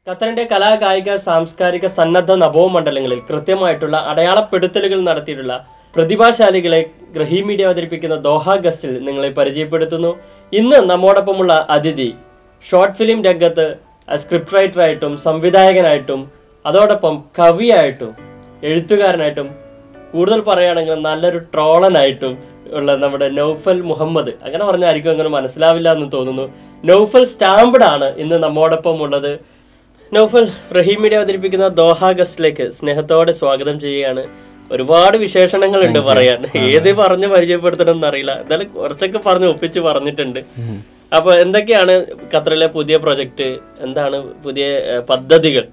ഖത്തറിന്റെ കലാ കായിക സാംസ്കാരിക സന്നദ്ധ നവോമണ്ഡലങ്ങളിൽ കൃത്യമായിട്ടുള്ള അടയാളപ്പെടുത്തലുകൾ നടത്തിയിട്ടുള്ള പ്രതിഭാശാലികളെ ഗ്രഹി മീഡിയ അവതരിപ്പിക്കുന്ന ദോഹ ഗസ്റ്റിൽ നിങ്ങളെ പരിചയപ്പെടുത്തുന്നു ഇന്ന് നമ്മോടൊപ്പമുള്ള അതിഥി ഷോർട്ട് ഫിലിം രംഗത്ത് സ്ക്രിപ്റ്റ് റൈറ്ററായിട്ടും സംവിധായകനായിട്ടും അതോടൊപ്പം കവിയായിട്ടും എഴുത്തുകാരനായിട്ടും കൂടുതൽ പറയുകയാണെങ്കിൽ നല്ലൊരു ട്രോളനായിട്ടും ഉള്ള നമ്മുടെ നൗഫൽ മുഹമ്മദ് അങ്ങനെ പറഞ്ഞായിരിക്കും അങ്ങനെ മനസ്സിലാവില്ല എന്ന് തോന്നുന്നു നൗഫൽ സ്റ്റാമ്പ്ഡ് ആണ് ഇന്ന് നമ്മോടൊപ്പം ഉള്ളത് നൗഫൽ റഹീം മീഡിയ അവതരിപ്പിക്കുന്ന ദോഹ ഗസ്റ്റിലേക്ക് സ്നേഹത്തോടെ സ്വാഗതം ചെയ്യുകയാണ് ഒരുപാട് വിശേഷണങ്ങളുണ്ട് പറയാൻ ഏത് പറഞ്ഞ് പരിചയപ്പെടുത്തണം എന്നറിയില്ല എന്തായാലും കുറച്ചൊക്കെ പറഞ്ഞ് ഒപ്പിച്ച് പറഞ്ഞിട്ടുണ്ട് അപ്പൊ എന്തൊക്കെയാണ് ഖത്തറിലെ പുതിയ പ്രൊജക്ട് എന്താണ് പുതിയ ഏഹ്, പദ്ധതികൾ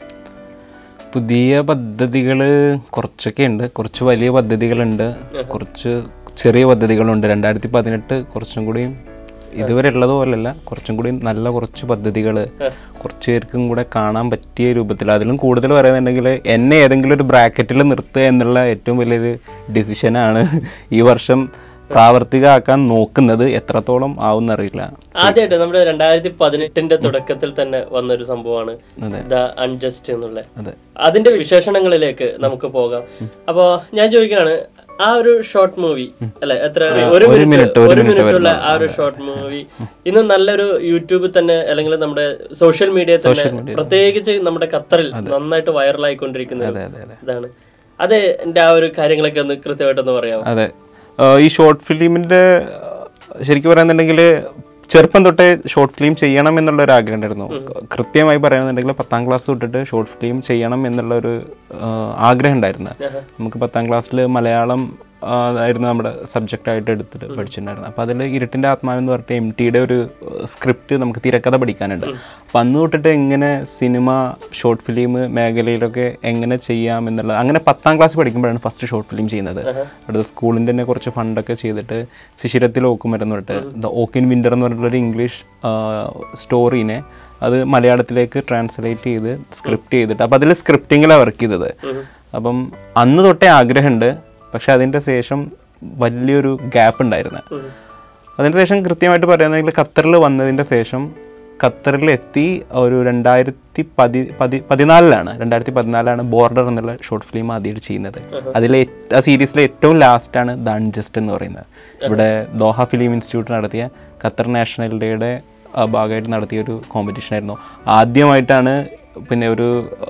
പുതിയ പദ്ധതികൾ കുറച്ചൊക്കെ ഉണ്ട് കുറച്ച് വലിയ പദ്ധതികളുണ്ട് കുറച്ച് ചെറിയ പദ്ധതികളുണ്ട് രണ്ടായിരത്തി പതിനെട്ട് കുറച്ചും കൂടി ഇതുവരെ ഉള്ളതുപോലല്ല കുറച്ചും കൂടി നല്ല കുറച്ച് പദ്ധതികൾ കുറച്ച് പേർക്കും കൂടെ കാണാൻ പറ്റിയ രൂപത്തിൽ അതിലും കൂടുതൽ പറയുന്നുണ്ടെങ്കിൽ എന്നെ ഏതെങ്കിലും ഒരു ബ്രാക്കറ്റിൽ നിർത്തുക എന്നുള്ള ഏറ്റവും വലിയൊരു ഡിസിഷനാണ് ഈ വർഷം പ്രാവർത്തികമാക്കാൻ നോക്കുന്നത് എത്രത്തോളം ആവുമെന്നറിയില്ല ആദ്യമായിട്ട് നമ്മുടെ രണ്ടായിരത്തി പതിനെട്ടിന്റെ തുടക്കത്തിൽ തന്നെ വന്നൊരു സംഭവമാണ് അതെ. ദ അൺജസ്റ്റ് എന്നുള്ള അതെ അതിന്റെ വിശേഷണങ്ങളിലേക്ക് നമുക്ക് പോകാം അപ്പോ ഞാൻ ചോദിക്കുകയാണ് ആ ഒരു ഷോർട്ട് മൂവി അല്ലെ എത്ര ഒരു മിനിറ്റ് ഒരു മിനിറ്റ് ഉള്ള ആ ഒരു ഷോർട്ട് മൂവി ഇന്ന് നല്ലൊരു യൂട്യൂബിൽ തന്നെ അല്ലെങ്കിൽ നമ്മുടെ സോഷ്യൽ മീഡിയ തന്നെ പ്രത്യേകിച്ച് നമ്മുടെ ഖത്തറിൽ നന്നായിട്ട് വൈറലായിക്കൊണ്ടിരിക്കുന്ന അതെ അതെ അതെ ഇതാണ് അത് എന്റെ ആ ഒരു കാര്യങ്ങളൊക്കെ ഒന്ന് കൃത്യമായിട്ടൊന്ന് പറയാമോ അതെ ആ, ഈ ഷോർട്ട് ഫിലിമിന്റെ ശരിക്കും പറയുന്നുണ്ടെങ്കിൽ ചെറുപ്പം തൊട്ടേ ഷോർട്ട് ഫിലിം ചെയ്യണം എന്നുള്ള ഒരു ആഗ്രഹം ഉണ്ടായിരുന്നു കൃത്യമായി പറയുന്നുണ്ടെങ്കിൽ പത്താം ക്ലാസ് തൊട്ടിട്ട് ഷോർട്ട് ഫിലിം ചെയ്യണം എന്നുള്ള ഒരു ആ, ആഗ്രഹം ഉണ്ടായിരുന്നു നമുക്ക് പത്താം ക്ലാസ്സിൽ മലയാളം ആ, ആയിരുന്നു നമ്മുടെ സബ്ജക്റ്റ് ആയിട്ട് എടുത്തിട്ട് പഠിച്ചിട്ടുണ്ടായിരുന്നു അപ്പോൾ അതിൽ ഇരുട്ടിൻ്റെ ആത്മാവെന്ന് പറഞ്ഞിട്ട് എം ടിയുടെ ഒരു സ്ക്രിപ്റ്റ് നമുക്ക് തിരക്കഥ പഠിക്കാനുണ്ട് അപ്പം അന്ന് തൊട്ടിട്ട് എങ്ങനെ സിനിമ ഷോർട്ട് ഫിലിം മേഖലയിലൊക്കെ എങ്ങനെ ചെയ്യാം എന്നുള്ളത് അങ്ങനെ പത്താം ക്ലാസ് പഠിക്കുമ്പോഴാണ് ഫസ്റ്റ് ഷോർട്ട് ഫിലിം ചെയ്യുന്നത് അടുത്ത സ്കൂളിൻ്റെ തന്നെ കുറച്ച് ഫണ്ടൊക്കെ ചെയ്തിട്ട് ശിശിരത്തിൽ ഓക്കുമരം പറഞ്ഞിട്ട് ദ ഓക്കിൻ വിൻ്റർ എന്ന് പറഞ്ഞിട്ടുള്ളൊരു ഇംഗ്ലീഷ് സ്റ്റോറീനെ അത് മലയാളത്തിലേക്ക് ട്രാൻസ്ലേറ്റ് ചെയ്ത് സ്ക്രിപ്റ്റ് ചെയ്തിട്ട് അപ്പോൾ അതിൽ സ്ക്രിപ്റ്റിങ്ങിലാണ് വർക്ക് ചെയ്തത് അപ്പം അന്ന് തൊട്ടേ ആഗ്രഹമുണ്ട് പക്ഷെ അതിൻ്റെ ശേഷം വലിയൊരു ഗ്യാപ്പ് ഉണ്ടായിരുന്നു അതിന് ശേഷം കൃത്യമായിട്ട് പറയുകയാണെങ്കിൽ ഖത്തറിൽ വന്നതിൻ്റെ ശേഷം ഖത്തറിൽ എത്തി ഒരു രണ്ടായിരത്തി പതി പതി പതിനാലിലാണ് രണ്ടായിരത്തി പതിനാലാണ് ബോർഡർ എന്നുള്ള ഷോർട്ട് ഫിലിം ആദ്യമായിട്ട് ചെയ്യുന്നത് അതിലെ ഏറ്റ്- ആ സീരീസിലെ ഏറ്റവും ലാസ്റ്റാണ് ദ അൺജസ്റ്റ് എന്ന് പറയുന്നത് ഇവിടെ ദോഹ ഫിലിം ഇൻസ്റ്റിറ്റ്യൂട്ട് നടത്തിയ ഖത്തർ നാഷണൽ ഡേയുടെ ആ, ഭാഗമായിട്ട് നടത്തിയ ഒരു കോമ്പറ്റീഷൻ ആയിരുന്നു ആദ്യമായിട്ടാണ് പിന്നെ ഒരു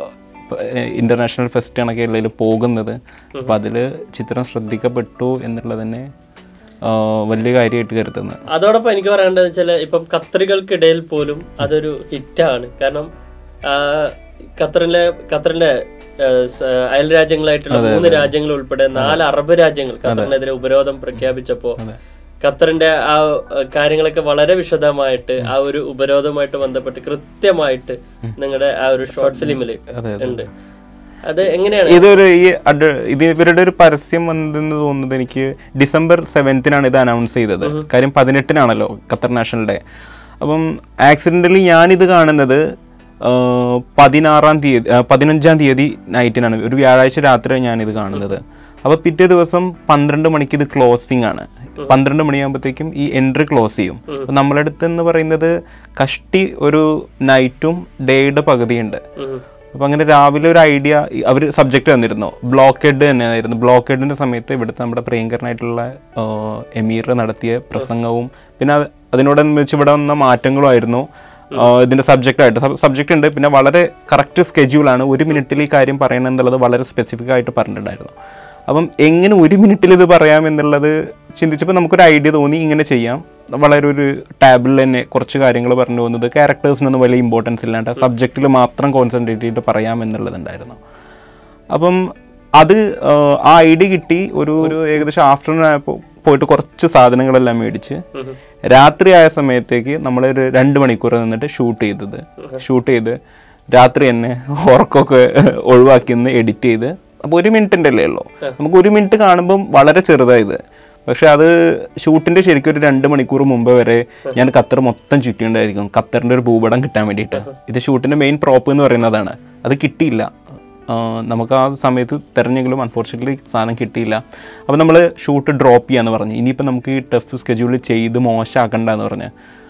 ഇന്റർനാഷണൽ ഫെസ്റ്റ് കണക്കെ ഉള്ളതിൽ പോകുന്നത് അപ്പോൾ അതിൽ ചിത്രം ശ്രദ്ധിക്കപ്പെട്ടു എന്നുള്ളത് തന്നെ ആ, വലിയ കാര്യമായിട്ട് കരുതുന്നത് അതോടൊപ്പം എനിക്ക് പറയേണ്ടത് വെച്ചാൽ ഇപ്പം ഖത്തറികൾക്കിടയിൽ പോലും അതൊരു ഹിറ്റാണ് കാരണം ആ, ഖത്തറിലെ ഖത്തറിന്റെ ആ, സ- അയൽ രാജ്യങ്ങളായിട്ടുള്ള മൂന്ന് രാജ്യങ്ങൾ ഉൾപ്പെടെ നാല് അറബ് രാജ്യങ്ങൾ ഖത്തറിനെതിരെ ഉപരോധം പ്രഖ്യാപിച്ചപ്പോ അതെ. ഖത്തറിന്റെ ആ ആ, കാര്യങ്ങളൊക്കെ വളരെ വിശദമായിട്ട് ആ ഒരു ഉപരോധവുമായിട്ട് ബന്ധപ്പെട്ട് കൃത്യമായിട്ട് നിങ്ങളുടെ ആ ഒരു ഷോർട്ട് ഫിലിമില് അതെ ഉണ്ട് അത് എങ്ങനെയാണ് ഇതൊരു ഈ അഡ് ഇത് ഇവരുടെ ഒരു പരസ്യം വന്നെന്ന് തോന്നുന്നത് എനിക്ക് ഡിസംബർ സെവൻത്തിനാണ് ഇത് അനൗൺസ് ചെയ്തത് കാര്യം പതിനെട്ടിനാണല്ലോ ഖത്തർ നാഷണൽ ഡേ അപ്പം ആക്സിഡൻ്റലി ഞാനിത് കാണുന്നത് ആ, പതിനാറാം തീയതി ആ, പതിനഞ്ചാം തീയതി നൈറ്റിനാണ് ഒരു വ്യാഴാഴ്ച രാത്രിയാണ് ഞാനിത് കാണുന്നത് അപ്പോൾ പിറ്റേ ദിവസം പന്ത്രണ്ട് മണിക്ക് ഇത് ക്ലോസിംഗ് ആണ് പന്ത്രണ്ട് മണിയാകുമ്പോഴത്തേക്കും ഈ എൻട്രി ക്ലോസ് ചെയ്യും അപ്പം നമ്മളടുത്ത് എന്ന് പറയുന്നത് കഷ്ടി ഒരു നൈറ്റും ഡേയുടെ പകുതിയുണ്ട് ഉം. അപ്പോൾ അങ്ങനെ രാവിലെ ഒരു ഐഡിയ അവർ സബ്ജക്റ്റ് തന്നിരുന്നു ബ്ലോക്കേഡ് തന്നെയായിരുന്നു ബ്ലോക്കേഡിൻ്റെ സമയത്ത് ഇവിടുത്തെ നമ്മുടെ പ്രിയങ്കരനായിട്ടുള്ള ആ, എമീർ നടത്തിയ പ്രസംഗവും പിന്നെ അത് അതിനോടനുബന്ധിച്ച് ഇവിടെ വന്ന മാറ്റങ്ങളും ആയിരുന്നു ആ, ഇതിന്റെ സബ്ജക്റ്റ് ആയിട്ട് സബ്ജക്റ്റ് ഉണ്ട് പിന്നെ വളരെ കറക്റ്റ് സ്കെഡ്യൂളാണ് ഒരു മിനിറ്റിൽ ഈ കാര്യം പറയണം എന്നുള്ളത് വളരെ സ്പെസിഫിക് ആയിട്ട് പറഞ്ഞിട്ടുണ്ടായിരുന്നു അപ്പം എങ്ങനെ ഒരു മിനിറ്റിൽ ഇത് പറയാം എന്നുള്ളത് ചിന്തിച്ചപ്പോൾ നമുക്കൊരു ഐഡിയ തോന്നി ഇങ്ങനെ ചെയ്യാം വളരെ ഒരു ടാബിൽ തന്നെ കുറച്ച് കാര്യങ്ങൾ പറഞ്ഞു പോകുന്നത് ക്യാരക്ടേഴ്സിനൊന്നും വലിയ ഇമ്പോർട്ടൻസ് ഇല്ലാണ്ട് സബ്ജക്റ്റിൽ മാത്രം കോൺസെൻട്രേറ്റ് ചെയ്തിട്ട് പറയാം എന്നുള്ളതുണ്ടായിരുന്നു അപ്പം അത് ആ, ആ ഐഡിയ കിട്ടി ഒരു ഒരു ഏകദേശം ആഫ്റ്റർനൂൺ ആയപ്പോൾ പോയിട്ട് കുറച്ച് സാധനങ്ങളെല്ലാം മേടിച്ച് ഉം. രാത്രി ആയ സമയത്തേക്ക് നമ്മൾ ഒരു രണ്ട് മണിക്കൂർ നിന്നിട്ട് ഷൂട്ട് ചെയ്തത് ഷൂട്ട് ചെയ്ത് രാത്രി തന്നെ ഉറക്കമൊക്കെ ഒഴിവാക്കി നിന്ന് എഡിറ്റ് ചെയ്ത് അപ്പോൾ ഒരു മിനിറ്റിൻ്റെ അല്ലേ ഉള്ളൂ നമുക്ക് ഒരു മിനിറ്റ് കാണുമ്പം വളരെ ചെറുതായത് പക്ഷെ അത് ഷൂട്ടിന്റെ ശരിക്കും ഒരു രണ്ട് മണിക്കൂർ മുമ്പ് വരെ ഞാൻ ഖത്തർ മൊത്തം ചുറ്റിയുണ്ടായിരിക്കും ഖത്തറിന്റെ ഒരു ഭൂപടം കിട്ടാൻ വേണ്ടിയിട്ട് ഇത് ഷൂട്ടിന്റെ മെയിൻ പ്രോപ്പ് എന്ന് പറയുന്നതാണ് അത് കിട്ടിയില്ല ആ, നമുക്ക് ആ സമയത്ത് തിരഞ്ഞെങ്കിലും അൺഫോർച്ചുനേറ്റ്ലി സാധനം കിട്ടിയില്ല അപ്പോൾ നമ്മൾ ഷൂട്ട് ഡ്രോപ്പ് ചെയ്യാന്ന് പറഞ്ഞു ഇനിയിപ്പോൾ നമുക്ക് ഈ ടഫ് സ്കെഡ്യൂൾ ചെയ്ത് മോശമാക്കണ്ട എന്ന് പറഞ്ഞ്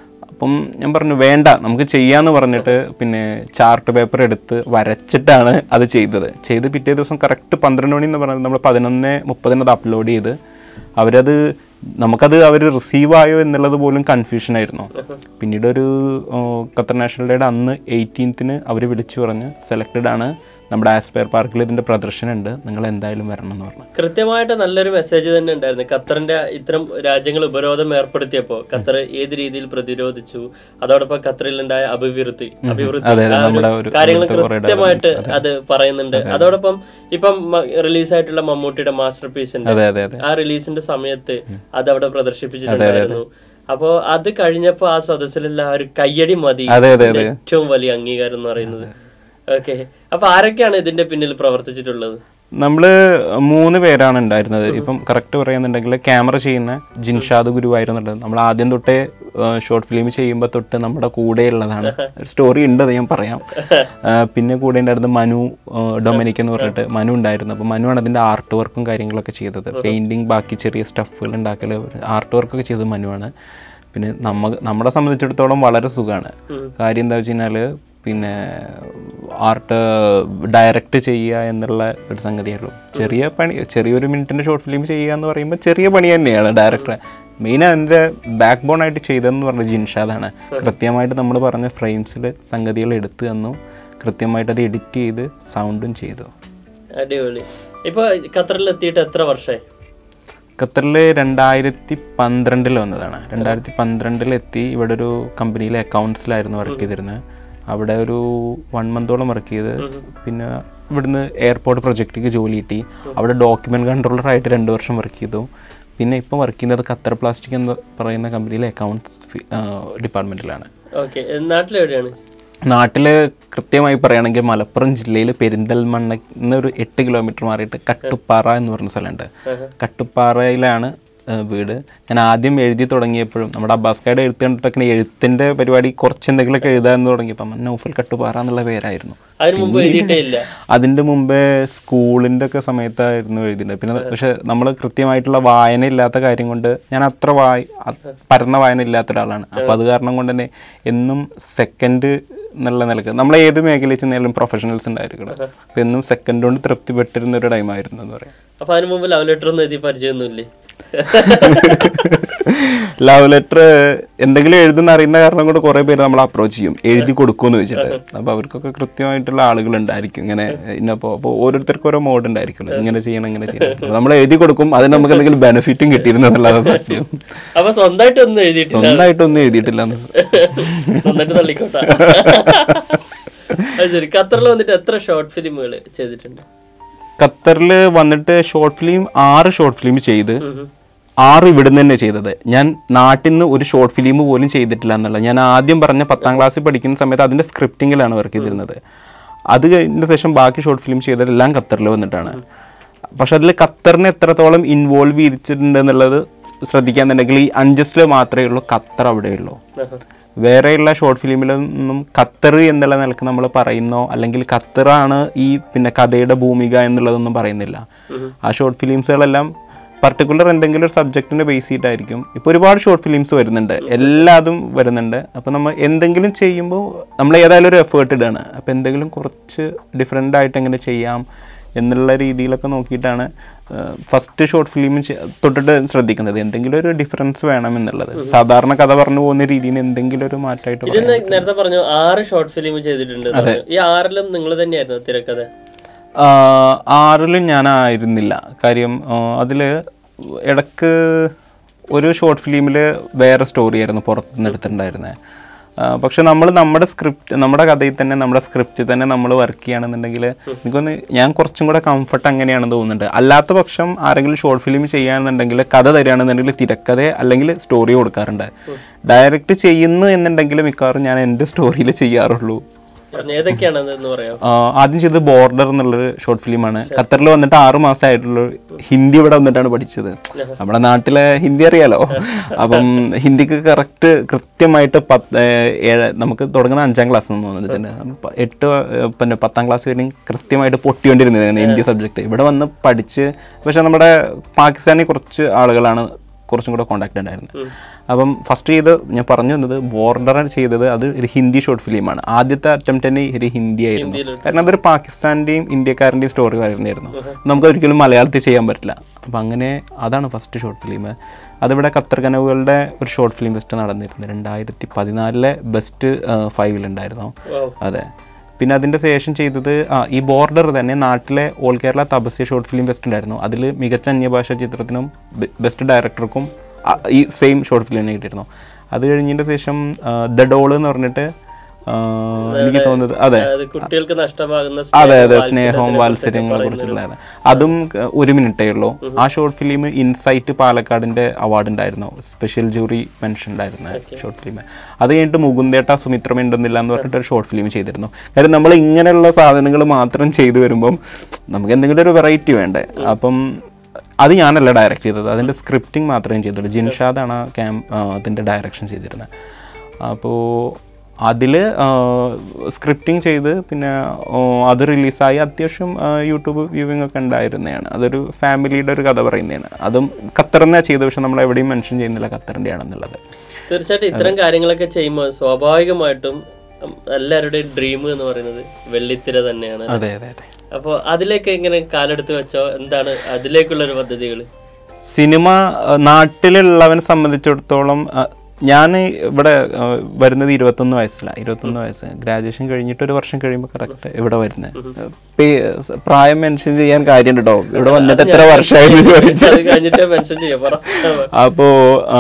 അപ്പം ഞാൻ പറഞ്ഞു വേണ്ട നമുക്ക് ചെയ്യാന്ന് പറഞ്ഞിട്ട് പിന്നെ ചാർട്ട് പേപ്പർ എടുത്ത് വരച്ചിട്ടാണ് അത് ചെയ്തത് ചെയ്ത് പിറ്റേ ദിവസം കറക്റ്റ് പന്ത്രണ്ട് മണി എന്ന് പറഞ്ഞാൽ നമ്മൾ പതിനൊന്ന് മുപ്പതിന് അത് അപ്ലോഡ് ചെയ്ത് അവരത് നമുക്കത് അവർ റിസീവ് ആയോ എന്നുള്ളത് പോലും കൺഫ്യൂഷൻ ആയിരുന്നു പിന്നീട് ഒരു ആ, ഖത്തർ നാഷണൽ ഡേയുടെ അന്ന് എയ്റ്റീൻത്തിന് അവർ വിളിച്ചു പറഞ്ഞ് സെലക്റ്റഡ് ആണ് നമ്മുടെ ആസ്പയർ പാർക്കിൽ ഇതിൻ്റെ പ്രദർശനം ഉണ്ട് നിങ്ങൾ എന്തായാലും വരണം എന്ന് പറഞ്ഞു കൃത്യമായിട്ട് നല്ലൊരു മെസ്സേജ് തന്നെ ഉണ്ടായിരുന്നു ഖത്തറിന്റെ ഇത്തരം രാജ്യങ്ങൾ ഉപരോധം ഏർപ്പെടുത്തിയപ്പോൾ ഖത്തർ ഏത് രീതിയിൽ പ്രതിരോധിച്ചു അതോടൊപ്പം ഖത്തറിലുണ്ടായ അഭിവൃദ്ധി അഭിവൃദ്ധി അതെ, അതെ, ആ ഒരു നമ്മുടെ ഒരു കാര്യങ്ങൾ ഇവിടുത്തെ കുറേ കൃത്യമായിട്ട് അത് പറയുന്നുണ്ട് അതോടൊപ്പം ഇപ്പം റിലീസായിട്ടുള്ള മമ്മൂട്ടിയുടെ മാസ്റ്റർ പീസ് ഉണ്ട് അതെ അതെ അതെ ആ റിലീസിന്റെ സമയത്ത് അത് അവിടെ പ്രദർശിപ്പിച്ചിട്ടുണ്ടായിരുന്നു അപ്പോ അത് കഴിഞ്ഞപ്പോ ആ സദസ്സിലുള്ള ആ ഒരു കയ്യടി മതി അതെ, അതെ, ഇതിന്റെ ഏറ്റവും വലിയ അംഗീകാരം എന്ന് പറയുന്നത് ഓക്കെ അപ്പൊ ആരൊക്കെയാണ് ഇതിന്റെ പിന്നിൽ പ്രവർത്തിച്ചിട്ടുള്ളത് നമ്മൾ മൂന്ന് പേരാണ് ഉണ്ടായിരുന്നത് ഇപ്പം കറക്റ്റ് പറയുന്നുണ്ടെങ്കിൽ ക്യാമറ ചെയ്യുന്ന ജിൻഷാദ് ഗുരുവായിരുന്നുള്ളത് നമ്മൾ ആദ്യം തൊട്ടേ ഷോർട്ട് ഫിലിം ചെയ്യുമ്പോൾ തൊട്ട് നമ്മുടെ കൂടെ ഉള്ളതാണ് സ്റ്റോറി ഉണ്ട് അത് ഞാൻ പറയാം ആ, പിന്നെ കൂടെ ഉണ്ടായിരുന്ന മനു ആ, ഡൊമിനിക് എന്ന് പറഞ്ഞിട്ട് മനു ഉണ്ടായിരുന്നു അപ്പോൾ മനു ആണ് അതിൻ്റെ ആർട്ട് വർക്കും കാര്യങ്ങളൊക്കെ ചെയ്തത് പെയിൻറ്റിങ് ബാക്കി ചെറിയ സ്റ്റഫുകൾ ഉണ്ടാക്കൽ ആർട്ട് വർക്കൊക്കെ ചെയ്തത് മനുവാണ് പിന്നെ നമ്മ നമ്മളെ സംബന്ധിച്ചിടത്തോളം വളരെ സുഖമാണ് കാര്യം എന്താ വെച്ച് കഴിഞ്ഞാൽ പിന്നെ ആർട്ട് ഡയറക്റ്റ് ചെയ്യുക എന്നുള്ള ഒരു സംഗതിയുള്ളൂ ചെറിയ പണി ചെറിയൊരു മിനിറ്റിൻ്റെ ഷോർട്ട് ഫിലിം ചെയ്യുക എന്ന് പറയുമ്പോൾ ചെറിയ പണി തന്നെയാണ് ഡയറക്ടർ മെയിൻ അതിൻ്റെ ബാക്ക് ബോൺ ആയിട്ട് ചെയ്തതെന്ന് പറഞ്ഞ ജിൻഷാദാണ് കൃത്യമായിട്ട് നമ്മൾ പറഞ്ഞ ഫ്രെയിംസിൽ സംഗതികൾ എടുത്തു തന്നു കൃത്യമായിട്ട് അത് എഡിറ്റ് ചെയ്ത് സൗണ്ടും ചെയ്തു അടിപൊളി ഇപ്പൊ ഖത്തറിൽ എത്തിയിട്ട് എത്ര വർഷമായി ഖത്തറിൽ രണ്ടായിരത്തി പന്ത്രണ്ടിൽ വന്നതാണ് രണ്ടായിരത്തി പന്ത്രണ്ടിൽ എത്തി ഇവിടെ ഒരു കമ്പനിയിലെ അക്കൗണ്ട്സിലായിരുന്നു വർക്ക് ചെയ്തിരുന്നത് അവിടെ ഒരു വൺ മന്തോളം വർക്ക് ചെയ്ത് പിന്നെ ഇവിടുന്ന് എയർപോർട്ട് പ്രൊജക്റ്റിക്ക് ജോലി കിട്ടി അവിടെ ഡോക്യുമെന്റ് കൺട്രോളർ ആയിട്ട് രണ്ട് വർഷം വർക്ക് ചെയ്തു പിന്നെ ഇപ്പോൾ വർക്ക് ചെയ്യുന്നത് ഖത്തർ പ്ലാസ്റ്റിക് എന്ന് പറയുന്ന കമ്പനിയിലെ അക്കൗണ്ട്സ് ഡിപ്പാർട്ട്മെൻറ്റിലാണ് ഓക്കെ നാട്ടിലെവിടെയാണ് നാട്ടിൽ കൃത്യമായി പറയുകയാണെങ്കിൽ മലപ്പുറം ജില്ലയിൽ പെരിന്തൽമണ്ണ ഒരു എട്ട് കിലോമീറ്റർ മാറിയിട്ട് കട്ടുപ്പാറ എന്ന് പറഞ്ഞ സ്ഥലമുണ്ട് കട്ടുപ്പാറയിലാണ് ആ, വീട് ഞാൻ ആദ്യം എഴുതി തുടങ്ങിയപ്പോഴും നമ്മുടെ അബ്ബാസ്കായുടെ എഴുത്ത് കണ്ടിട്ടൊക്കെ എഴുത്തിൻ്റെ പരിപാടി കുറച്ച് എന്തെങ്കിലുമൊക്കെ എഴുതാൻ തുടങ്ങിയപ്പം നൗഫൽ കട്ടുപ്പാറ എന്നുള്ള പേരായിരുന്നു അതിന് മുമ്പ് എഴുതിയിട്ടേ ഇല്ല അതിൻ്റെ മുമ്പേ സ്കൂളിൻ്റെ ഒക്കെ സമയത്തായിരുന്നു എഴുതിയിട്ടുണ്ട് പിന്നെ പക്ഷെ നമ്മൾ കൃത്യമായിട്ടുള്ള വായന ഇല്ലാത്ത കാര്യം കൊണ്ട് ഞാൻ അത്ര വായ അ- പരന്ന വായന ഇല്ലാത്ത ഒരാളാണ് അപ്പോൾ അത് കാരണം കൊണ്ട് തന്നെ എന്നും സെക്കൻഡ് എന്നുള്ള നിലക്ക് നമ്മൾ ഏത് മേഖലയിൽ ചെന്നാലും പ്രൊഫഷണൽസ് ഉണ്ടായിരിക്കണം അപ്പോൾ എന്നും സെക്കൻഡ് കൊണ്ട് തൃപ്തിപ്പെട്ടിരുന്ന ഒരു ടൈമായിരുന്നു എന്ന് പറയാം അപ്പൊ അതിന് മുമ്പ് ലവ് ലെറ്റർ ഒന്നും എഴുതി പരിചയമൊന്നുമില്ലേ ലവ് ലെറ്റർ എന്തെങ്കിലും എഴുതുന്ന അറിയുന്ന കാരണം കൊണ്ട് കുറെ പേര് നമ്മൾ അപ്രോച്ച് ചെയ്യും എഴുതി കൊടുക്കുമെന്ന് വെച്ചിട്ട് അപ്പൊ അവർക്കൊക്കെ കൃത്യമായിട്ടുള്ള ആളുകൾ ഉണ്ടായിരിക്കും ഇങ്ങനെ ഇന്നപ്പോ അപ്പോൾ ഓരോരുത്തർക്കും ഓരോ മോഡ് ഉണ്ടായിരിക്കുമല്ലോ ഇങ്ങനെ ചെയ്യണം ഇങ്ങനെ ചെയ്യണം നമ്മൾ എഴുതി കൊടുക്കും അതിന് നമുക്ക് എന്തെങ്കിലും ബെനിഫിറ്റും കിട്ടിയിരുന്നു എന്നുള്ളതാണ് സത്യം അപ്പൊ സ്വന്തമായിട്ട് ഒന്നും എഴുതിയിട്ടില്ല സ്വന്തമായിട്ടൊന്നും എഴുതിയിട്ടില്ല എന്ന് സ്വന്തമായിട്ട് തള്ളിക്കോട്ടെ അത് ശരി ഖത്തറിൽ വന്നിട്ട് എത്ര ഷോർട്ട് ഫിലിമുകൾ ചെയ്തിട്ടുണ്ട് ഖത്തറിൽ വന്നിട്ട് ഷോർട്ട് ഫിലിം ആറ് ഷോർട്ട് ഫിലിം ചെയ്ത് ഉം. ആറ് ഇവിടുന്ന് തന്നെ ചെയ്തത് ഞാൻ നാട്ടിൽ നിന്ന് ഒരു ഷോർട്ട് ഫിലിം പോലും ചെയ്തിട്ടില്ല എന്നുള്ളത് ഞാൻ ആദ്യം പറഞ്ഞ പത്താം ക്ലാസ്സിൽ പഠിക്കുന്ന സമയത്ത് അതിൻ്റെ സ്ക്രിപ്റ്റിങ്ങിലാണ് വർക്ക് ചെയ്തിരുന്നത് അത് കഴിഞ്ഞ ശേഷം ബാക്കി ഷോർട്ട് ഫിലിം ചെയ്തതെല്ലാം ഖത്തറിൽ വന്നിട്ടാണ് പക്ഷെ അതിൽ ഖത്തറിനെ എത്രത്തോളം ഇൻവോൾവ് ചെയ്തിട്ടുണ്ട് എന്നുള്ളത് ശ്രദ്ധിക്കാന്നുണ്ടെങ്കിൽ ഈ അൺജസ്റ്റിൽ മാത്രമേ ഉള്ളൂ ഖത്തർ അവിടെയുള്ളൂ ആഹാ. വേറെയുള്ള ഷോർട്ട് ഫിലിമിലൊന്നും ഖത്തർ എന്നുള്ള നിലക്ക് നമ്മൾ പറയുന്നോ അല്ലെങ്കിൽ ഖത്തറാണ് ഈ പിന്നെ കഥയുടെ ഭൂമിക എന്നുള്ളതൊന്നും പറയുന്നില്ല ആ ഷോർട്ട് ഫിലിംസുകളെല്ലാം പർട്ടിക്കുലർ എന്തെങ്കിലും ഒരു സബ്ജക്റ്റിനെ ബേസ് ചെയ്തിട്ടായിരിക്കും ഇപ്പോൾ ഒരുപാട് ഷോർട്ട് ഫിലിംസ് വരുന്നുണ്ട് എല്ലാതും വരുന്നുണ്ട് അപ്പോൾ നമ്മൾ എന്തെങ്കിലും ചെയ്യുമ്പോൾ നമ്മൾ ഏതായാലും ഒരു എഫേർട്ട് ഇടാണ് അപ്പോൾ എന്തെങ്കിലും കുറച്ച് ഡിഫറെൻ്റ് ആയിട്ട് എങ്ങനെ ചെയ്യാം എന്നുള്ള രീതിയിലൊക്കെ നോക്കിയിട്ടാണ് ഫസ്റ്റ് ഷോർട്ട് ഫിലിം തൊട്ടിട്ട് ശ്രദ്ധിക്കുന്നത് എന്തെങ്കിലും ഒരു ഡിഫറൻസ് വേണം എന്നുള്ളത് സാധാരണ കഥ പറഞ്ഞു പോകുന്ന രീതിയിൽ നിന്ന് എന്തെങ്കിലും ഒരു മാറ്റമായിട്ട് ഇതിൽ നേരത്തെ പറഞ്ഞു ആറ് ഷോർട്ട് ഫിലിം ചെയ്തിട്ടുണ്ട് എന്ന് പറഞ്ഞു. ഈ ആറിലും നിങ്ങൾ തന്നെയായിരുന്നു തിരക്കഥ ആറിലും ഞാനായിരുന്നില്ല കാര്യം അതിൽ ഇടക്ക് ഒരു ഷോർട്ട് ഫിലിമിൽ വേറെ സ്റ്റോറി ആയിരുന്നു പുറത്തുനിന്ന് എടുത്തിട്ടുണ്ടായിരുന്നത് പക്ഷെ നമ്മൾ നമ്മുടെ സ്ക്രിപ്റ്റ് നമ്മുടെ കഥയിൽ തന്നെ നമ്മുടെ സ്ക്രിപ്റ്റിൽ തന്നെ നമ്മൾ വർക്ക് ചെയ്യുകയാണെന്നുണ്ടെങ്കിൽ എനിക്കൊന്ന് ഞാൻ കുറച്ചും കൂടെ കംഫർട്ട് അങ്ങനെയാണെന്ന് തോന്നുന്നുണ്ട് അല്ലാത്ത പക്ഷം ആരെങ്കിലും ഷോർട്ട് ഫിലിം ചെയ്യാന്നുണ്ടെങ്കിൽ കഥ തരികയാണെന്നുണ്ടെങ്കിൽ തിരക്കഥ അല്ലെങ്കിൽ സ്റ്റോറി കൊടുക്കാറുണ്ട് ഡയറക്റ്റ് ചെയ്യുന്നു എന്നുണ്ടെങ്കിൽ മിക്കവാറും ഞാൻ എൻ്റെ സ്റ്റോറിയിൽ ചെയ്യാറുള്ളൂ പറഞ്ഞു ഏതൊക്കെയാണ് എന്ന് പറയാം ആ, ആദ്യം ചെയ്തത് ബോർഡർ എന്നുള്ളൊരു ഷോർട്ട് ഫിലിമാണ് ഖത്തറിൽ വന്നിട്ട് ആറ് മാസമായിട്ടുള്ള ഹിന്ദി ഇവിടെ വന്നിട്ടാണ് പഠിച്ചത് നമ്മുടെ നാട്ടിലെ ഹിന്ദി അറിയാലോ അപ്പം ഹിന്ദിക്ക് കറക്റ്റ് കൃത്യമായിട്ട് പത്ത് ഏ, ഏഴ് നമുക്ക് തുടങ്ങുന്ന അഞ്ചാം ക്ലാസ് എന്ന് തോന്നുന്നുണ്ട് അപ്പം എട്ട് ഏ, പിന്നെ പത്താം ക്ലാസ് വരെയും കൃത്യമായിട്ട് പൊട്ടിക്കൊണ്ടിരുന്നതായിരുന്നു ഹിന്ദി സബ്ജക്റ്റ് ഇവിടെ വന്ന് പഠിച്ച് പക്ഷെ നമ്മുടെ പാകിസ്ഥാനിൽ കുറച്ച് ആളുകളാണ് കുറച്ചും കൂടെ കോണ്ടാക്ട് ഉണ്ടായിരുന്നു അപ്പം ഫസ്റ്റ് ചെയ്ത് ഞാൻ പറഞ്ഞു വന്നത് ബോർഡർ ചെയ്തത് അത് ഒരു ഹിന്ദി ഷോർട്ട് ഫിലിമാണ് ആദ്യത്തെ അറ്റംപ്റ്റ് തന്നെ ഒരു ഹിന്ദി ആയിരുന്നു കാരണം അതൊരു പാകിസ്ഥാൻ്റെയും ഇന്ത്യക്കാരൻ്റെയും സ്റ്റോറി വരുന്നതായിരുന്നു നമുക്ക് ഒരിക്കലും മലയാളത്തിൽ ചെയ്യാൻ പറ്റില്ല അപ്പം അങ്ങനെ അതാണ് ഫസ്റ്റ് ഷോർട്ട് ഫിലിം അതിവിടെ ഖത്തർ കനവുകളുടെ ഒരു ഷോർട്ട് ഫിലിം ഫെസ്റ്റ് നടന്നിരുന്നു രണ്ടായിരത്തി പതിനാലിലെ ബെസ്റ്റ് ഫൈവിലുണ്ടായിരുന്നു Wow. അതെ പിന്നെ അതിൻ്റെ ശേഷം ചെയ്തത് ആ ഈ ബോർഡർ തന്നെ നാട്ടിലെ all Kerala Tapasya short film fest ഉണ്ടായിരുന്നു അതിൽ മികച്ച അന്യഭാഷാ ചിത്രത്തിനും ബെസ്റ്റ് ഡയറക്ടർക്കും ആ, ഈ സെയിം ഷോർട്ട് ഫിലിം തന്നെ കിട്ടിയിരുന്നു അത് കഴിഞ്ഞതിൻ്റെ ശേഷം ദ ഡോള് എന്ന് പറഞ്ഞിട്ട് ആ, എനിക്ക് തോന്നുന്നത് അതെ അതായത് കുട്ടികൾക്ക് നഷ്ടമാകുന്ന അതെ അതെ സ്നേഹവും സ്നേഹവും വാത്സര്യങ്ങളെ കുറിച്ചുള്ളതാണ് അതും ക- ഒരു മിനിറ്റേ ഉള്ളൂ ആ ഷോർട്ട് ഫിലിം ഇൻസൈറ്റ് പാലക്കാടിന്റെ അവാർഡ് ഉണ്ടായിരുന്നു സ്പെഷ്യൽ ജൂറി മെൻഷൻ ഉണ്ടായിരുന്ന ഷോർട്ട് ഫിലിം അത് കഴിഞ്ഞിട്ട് മുകുന്ദേട്ട സുമിത്ര മിണ്ടുന്നില്ല എന്ന് പറഞ്ഞിട്ട് ഒരു ഷോർട്ട് ഫിലിം ചെയ്തിരുന്നു കാര്യം നമ്മൾ ഇങ്ങനെയുള്ള സാധനങ്ങൾ മാത്രം ചെയ്തു വരുമ്പം നമുക്ക് എന്തെങ്കിലും ഒരു വെറൈറ്റി വേണ്ടേ അപ്പം അത് ഞാനല്ല ഡയറക്റ്റ് ചെയ്തത് അതിൻ്റെ സ്ക്രിപ്റ്റിംഗ് മാത്രമേ ചെയ്തുള്ളൂ ജിൻഷാദാണ് ആ ക്യാം അതിൻ്റെ ഡയറക്ഷൻ ചെയ്തിരുന്നത് അപ്പോൾ അതിൽ സ്ക്രിപ്റ്റിംഗ് ചെയ്ത് പിന്നെ ആ, അത് റിലീസായി അത്യാവശ്യം ആ, യൂട്യൂബ് വ്യൂവിംഗ് ഒക്കെ ഉണ്ടായിരുന്നതാണ് അതൊരു ഫാമിലിയുടെ ഒരു കഥ പറയുന്നതാണ് അതും ഖത്തറിനാണ് ചെയ്തത് പക്ഷെ നമ്മൾ എവിടെയും മെൻഷൻ ചെയ്യുന്നില്ല ഖത്തറിൻ്റെ ആണെന്നുള്ളത് തീർച്ചയായിട്ടും ഇത്തരം കാര്യങ്ങളൊക്കെ ചെയ്യുമ്പോൾ സ്വാഭാവികമായിട്ടും ഉം, എല്ലാവരുടെയും ഡ്രീം എന്ന് പറയുന്നത് വെള്ളിത്തിര തന്നെയാണ് അതെ അതെ അതെ അപ്പോൾ അതിലേക്ക് എങ്ങനെ കാലെടുത്ത് വെച്ചോ എന്താണ് അതിലേക്കുള്ള ഒരു പദ്ധതികൾ സിനിമ ആ, നാട്ടിലുള്ളവനെ സംബന്ധിച്ചിടത്തോളം ഞാൻ ഇവിടെ ആ, വരുന്നത് ഇരുപത്തൊന്ന് വയസ്സിലാണ് ഇരുപത്തൊന്ന് വയസ്സ് ഗ്രാജുവേഷൻ കഴിഞ്ഞിട്ട് ഒരു വർഷം കഴിയുമ്പോൾ കറക്റ്റ് ഇവിടെ വരുന്നത് പേ- പ്രായം മെൻഷൻ ചെയ്യാൻ കാര്യം കേട്ടോ ഇവിടെ വന്നിട്ട് എത്ര വർഷമായി ചോദിച്ചു അത് കഴിഞ്ഞിട്ട് മെൻഷൻ ചെയ്യാം പറ അപ്പോ ആ,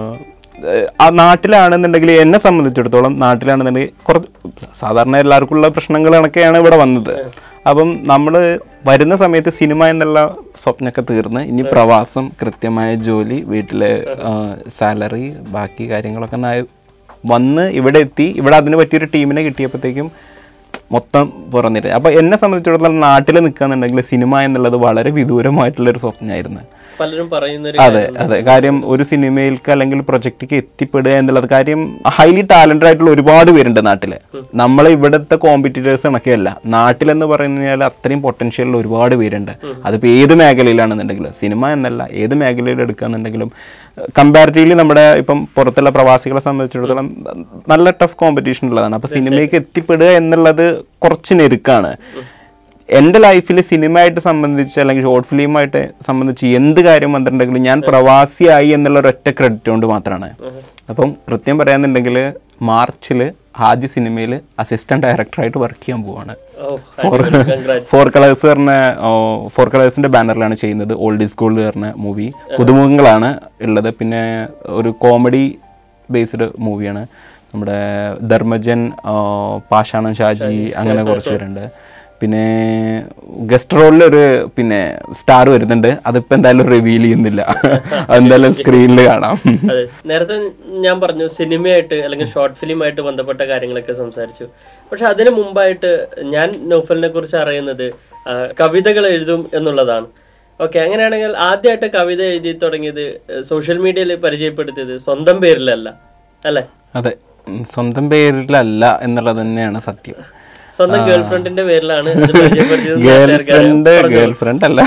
ആ നാട്ടിലാണെന്നുണ്ടെങ്കിൽ എന്നെ സംബന്ധിച്ചിടത്തോളം നാട്ടിലാണെന്നുണ്ടെങ്കിൽ കുറച്ച് സാധാരണ എല്ലാവർക്കും ഉള്ള പ്രശ്നങ്ങൾ കണക്കെയാണ് ഇവിടെ വന്നത് അപ്പം നമ്മൾ വരുന്ന സമയത്ത് സിനിമ എന്നുള്ള സ്വപ്നമൊക്കെ തീർന്ന് ഇനി പ്രവാസം കൃത്യമായ ജോലി വീട്ടിലെ സാലറി ബാക്കി കാര്യങ്ങളൊക്കെ നായ- വന്ന് ഇവിടെ എത്തി ഇവിടെ അതിന് പറ്റിയൊരു ടീമിനെ കിട്ടിയപ്പോഴത്തേക്കും മൊത്തം പുറന്നിട്ട് അപ്പോൾ എന്നെ സംബന്ധിച്ചിടത്തോളം നാട്ടിൽ നിൽക്കുകയെന്നുണ്ടെങ്കിൽ സിനിമ എന്നുള്ളത് വളരെ വിദൂരമായിട്ടുള്ളൊരു സ്വപ്നമായിരുന്നു പലരും പറയുന്ന ഒരു അതെ അതെ കാര്യം ഒരു സിനിമയിലേക്ക് അല്ലെങ്കിൽ പ്രൊജക്റ്റിക്ക് എത്തിപ്പെടുക എന്നുള്ളത് കാര്യം ഹൈലി ടാലന്റഡ് ആയിട്ടുള്ള ഒരുപാട് പേരുണ്ട് നാട്ടില് നമ്മളെ ഇവിടുത്തെ കോമ്പറ്റീറ്റേഴ്സ് കണക്കെയല്ല നാട്ടിലെന്ന് പറഞ്ഞു കഴിഞ്ഞാൽ അത്രയും പൊട്ടൻഷ്യൽ ഉള്ള ഒരുപാട് പേരുണ്ട് അതിപ്പോൾ ഏത് മേഖലയിലാണെന്നുണ്ടെങ്കിലും സിനിമ എന്നല്ല ഏത് മേഖലയിൽ എടുക്കുകയെന്നുണ്ടെങ്കിലും കമ്പാരിറ്റീവ്ലി നമ്മുടെ ഇപ്പം പുറത്തുള്ള പ്രവാസികളെ സംബന്ധിച്ചിടത്തോളം നല്ല ടഫ് കോമ്പറ്റീഷൻ ഉള്ളതാണ് അപ്പോൾ സിനിമയ്ക്ക് എത്തിപ്പെടുക എന്നുള്ളത് കുറച്ച് ഞെരുക്കാണ് എൻ്റെ ലൈഫിൽ സിനിമയായിട്ട് സംബന്ധിച്ച് അല്ലെങ്കിൽ ഷോർട്ട് ഫിലിമായിട്ട് സംബന്ധിച്ച് എന്ത് കാര്യം വന്നിട്ടുണ്ടെങ്കിലും ഞാൻ പ്രവാസിയായി എന്നുള്ള ഒരൊറ്റ ക്രെഡിറ്റ് കൊണ്ട് മാത്രമാണ് അപ്പം കൃത്യം പറയാന്നുണ്ടെങ്കിൽ മാർച്ചിൽ ആദ്യ സിനിമയിൽ അസിസ്റ്റന്റ് ഡയറക്ടറായിട്ട് വർക്ക് ചെയ്യാൻ പോവാണ് ഓ ഫോർ കൺഗ്രാറ്റ്സ് ഫോർ കളേഴ്സ് പറഞ്ഞ ഫോർ കളേഴ്സിന്റെ ബാനറിലാണ് ചെയ്യുന്നത് ഓൾഡ് സ്കൂൾ പറഞ്ഞ മൂവി പുതുമുഖങ്ങളാണ് ഉള്ളത് പിന്നെ ഒരു കോമഡി ബേസ്ഡ് മൂവിയാണ് നമ്മുടെ ധർമ്മജൻ ആ, പാഷാണം ഷാജി അങ്ങനെ കുറച്ച് പേരുണ്ട് പിന്നെ ഗസ്റ്റ് റോളിൽ ഒരു പിന്നെ സ്റ്റാർ വരുന്നുണ്ട് അതിപ്പോ എന്തായാലും റിവീൽ ചെയ്യുന്നില്ല അതെന്തായാലും സ്ക്രീനിൽ കാണാം അതെ നേരത്തെ ഞാൻ പറഞ്ഞു സിനിമയായിട്ട് അല്ലെങ്കിൽ ഷോർട്ട് ഫിലിമായിട്ട് ബന്ധപ്പെട്ട കാര്യങ്ങളൊക്കെ സംസാരിച്ചു പക്ഷെ അതിനു മുമ്പായിട്ട് ഞാൻ നോഫലിനെ കുറിച്ച് അറിയുന്നത് ആ, കവിതകൾ എഴുതും എന്നുള്ളതാണ് ഓക്കെ അങ്ങനെയാണെങ്കിൽ ആദ്യമായിട്ട് കവിത എഴുതി തുടങ്ങിയത് സോഷ്യൽ മീഡിയയിൽ പരിചയപ്പെടുത്തിയത് സ്വന്തം പേരിലല്ല അല്ലെ അതെ ഉം, സ്വന്തം പേരിലല്ല എന്നുള്ളത് തന്നെയാണ് സത്യം സ്വന്തം ഗേൾഫ്രണ്ടിന്റെ പേരിലാണ് ഇത് പരിചയപ്പെടുത്തിയത് എന്ന് ഗേൾ നാട്ടുകാർക്ക് അറിയാം. ഫ്രണ്ട് ഗേൾ ഫ്രണ്ട് അല്ല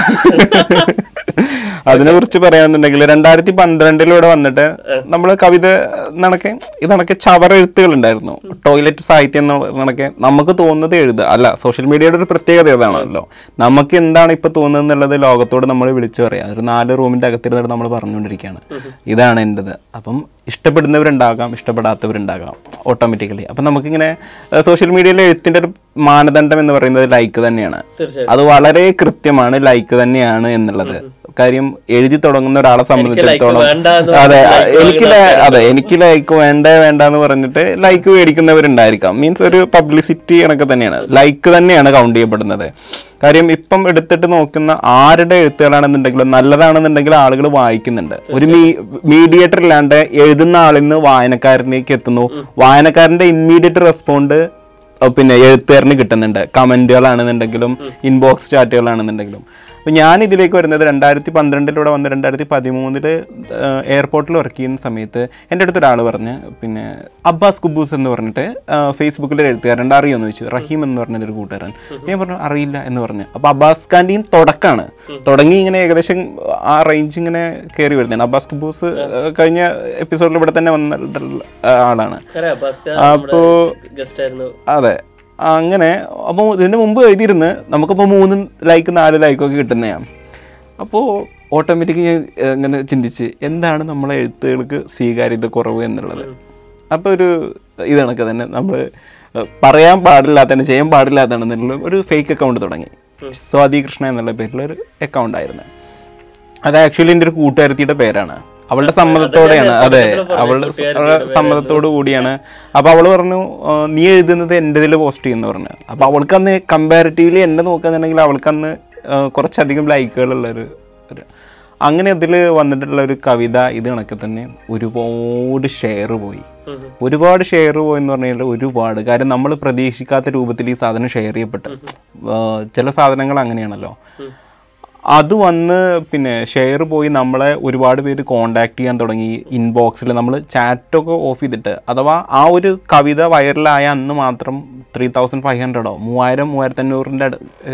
അതിനെ കുറിച്ച് പറയാന്നുണ്ടെങ്കിൽ രണ്ടായിരത്തി പന്ത്രണ്ടിലൂടെ വന്നിട്ട് നമ്മൾ കവിത നടക്കെ ഇതണക്കെ ചവറ എഴുത്തുകൾ ഉണ്ടായിരുന്നു ടോയ്ലറ്റ് സാഹിത്യം എന്ന കണക്കെ നമുക്ക് തോന്നുന്നത് എഴുതുക അല്ല സോഷ്യൽ മീഡിയയുടെ ഒരു പ്രത്യേകത ഏതാണല്ലോ നമുക്ക് എന്താണ് ഇപ്പൊ തോന്നുന്നത് എന്നുള്ളത് ലോകത്തോട് നമ്മൾ വിളിച്ചു പറയാം ഒരു നാല് റൂമിന്റെ അകത്തിരുന്നിട്ട് നമ്മൾ പറഞ്ഞുകൊണ്ടിരിക്കുകയാണ് ഇതാണ് എൻ്റെത് അപ്പം ഇഷ്ടപ്പെടുന്നവരുണ്ടാകാം ഇഷ്ടപ്പെടാത്തവരുണ്ടാകാം ഓട്ടോമാറ്റിക്കലി അപ്പം നമുക്കിങ്ങനെ സോഷ്യൽ മീഡിയയിലെ എഴുത്തിൻ്റെ ഒരു മാനദണ്ഡം എന്ന് പറയുന്നത് ലൈക്ക് തന്നെയാണ് തീർച്ചയായും അത് വളരെ കൃത്യമാണ് ലൈക്ക് തന്നെയാണ് എന്നുള്ളത് കാര്യം എഴുതി തുടങ്ങുന്ന ഒരാളെ സംബന്ധിച്ചിടത്തോളം വേണ്ട എന്ന് അതെ like എനിക്ക് ല- അതെ എനിക്ക് ലൈക്ക് വേണ്ടേ വേണ്ട എന്ന് പറഞ്ഞിട്ട് ലൈക്ക് മേടിക്കുന്നവരുണ്ടായിരിക്കാം മീൻസ് ഒരു പബ്ലിസിറ്റി കണക്ക് തന്നെയാണ് ലൈക്ക് തന്നെയാണ് കൗണ്ട് ചെയ്യപ്പെടുന്നത് കാര്യം ഇപ്പം എടുത്തിട്ട് നോക്കുന്ന ആരുടെ എഴുത്തുകളാണെന്നുണ്ടെങ്കിലും നല്ലതാണെന്നുണ്ടെങ്കിൽ ആളുകൾ വായിക്കുന്നുണ്ട് ഒരു മീഡിയേറ്റർ ഇല്ലാണ്ട് എഴുതുന്ന ആളിൽ നിന്ന് വായനക്കാരനിലേക്ക് എത്തുന്നു വായനക്കാരന്റെ ഇമ്മീഡിയറ്റ് റെസ്പോണ്ട് പിന്നെ എഴുത്തുകാരന് കിട്ടുന്നുണ്ട് കമന്റുകളാണെന്നുണ്ടെങ്കിലും ഇൻബോക്സ് ചാറ്റുകളാണെന്നുണ്ടെങ്കിലും അപ്പോൾ ഞാൻ ഇതിലേക്ക് വരുന്നത് രണ്ടായിരത്തി പന്ത്രണ്ടിലൂടെ വന്ന് രണ്ടായിരത്തി പതിമൂന്നില് എയർപോർട്ടിൽ വർക്ക് ചെയ്യുന്ന സമയത്ത് എൻ്റെ അടുത്ത് ഒരാൾ പറഞ്ഞ് പിന്നെ അബ്ബാസ് കുബൂസ് എന്ന് പറഞ്ഞിട്ട് ഫേസ്ബുക്കിൽ ഒരു എഴുത്തുകാരൻ അറിയുമെന്ന് ചോദിച്ചു റഹീം എന്ന് പറഞ്ഞ ഒരു കൂട്ടുകാരൻ ഞാൻ പറഞ്ഞു അറിയില്ല എന്ന് പറഞ്ഞു അപ്പോൾ അബ്ബാസ് ഖാൻ്റെയും തുടക്കമാണ് തുടങ്ങി ഇങ്ങനെ ഏകദേശം ആ റേഞ്ച് ഇങ്ങനെ കയറി വരുന്നതാണ് അബ്ബാസ് കുബൂസ് ആ, കഴിഞ്ഞ എപ്പിസോഡിൽ ഇവിടെ തന്നെ വന്നിട്ടുള്ള ആളാണ് അറിയാം ഭാസ്കർ അപ്പോ ഗസ്റ്റ് ആയിരുന്നു അതെ അങ്ങനെ അപ്പോൾ ഇതിന് മുമ്പ് എഴുതിയിരുന്ന് നമുക്കിപ്പോൾ മൂന്ന് ലൈക്ക് നാല് ലൈക്കൊക്കെ കിട്ടുന്നതാണ് അപ്പോൾ ഓട്ടോമാറ്റിക് ഞാൻ ഏഹ്, ഇങ്ങനെ ചിന്തിച്ച് എന്താണ് നമ്മളെ എഴുത്തുകൾക്ക് സ്വീകാര്യത കുറവ് എന്നുള്ളത് അപ്പോൾ ഒരു ഇത് കണക്ക് തന്നെ നമ്മൾ പറയാൻ പാടില്ലാത്തതാണ് ചെയ്യാൻ പാടില്ലാത്തതാണെന്നുള്ള ഒരു ഫേക്ക് അക്കൗണ്ട് തുടങ്ങി സ്വാതി കൃഷ്ണ എന്നുള്ള പേരിൽ ഒരു അക്കൗണ്ട് ആയിരുന്നു അത് ആക്ച്വലി എൻ്റെ ഒരു കൂട്ടുകാരത്തിയുടെ പേരാണ് അവളുടെ സമ്മതത്തോടെയാണ് അതെ അവളുടെ അവളുടെ സമ്മതത്തോടു കൂടിയാണ് അപ്പൊ അവള് പറഞ്ഞു "ആ, നീ എഴുതുന്നത് എൻ്റെ ഇതിൽ പോസ്റ്റ് ചെയ്യുന്ന പറഞ്ഞു അപ്പൊ അവൾക്ക് അന്ന് കമ്പാരിറ്റീവ്ലി എന്നെ നോക്കുകയാണെന്നുണ്ടെങ്കിൽ അവൾക്ക് അന്ന് ആ, കുറച്ചധികം ലൈക്കുകളുള്ള ഒരു ഒരു അങ്ങനെ ഇതിൽ വന്നിട്ടുള്ള ഒരു കവിത ഇത് കണക്ക് തന്നെ ഒരുപാട് ഷെയർ പോയി ഉം. ഒരുപാട് ഷെയർ പോയെന്ന് പറഞ്ഞാൽ ഒരുപാട് കാര്യം നമ്മൾ പ്രതീക്ഷിക്കാത്ത രൂപത്തിൽ ഈ സാധനം ഷെയർ ചെയ്യപ്പെട്ടു ആ, ചില സാധനങ്ങൾ അങ്ങനെയാണല്ലോ ഉം. അത് വന്ന് പിന്നെ ഷെയർ പോയി നമ്മളെ ഒരുപാട് പേര് കോണ്ടാക്ട് ചെയ്യാൻ തുടങ്ങി ഇൻബോക്സിൽ നമ്മൾ ചാറ്റൊക്കെ ഓഫ് ചെയ്തിട്ട് അഥവാ ആ ഒരു കവിത വൈറലായ അന്ന് മാത്രം ത്രീ തൗസൻഡ് ഫൈവ് ഹൺഡ്രഡോ മൂവായിരം മൂവായിരത്തി അഞ്ഞൂറിൻ്റെ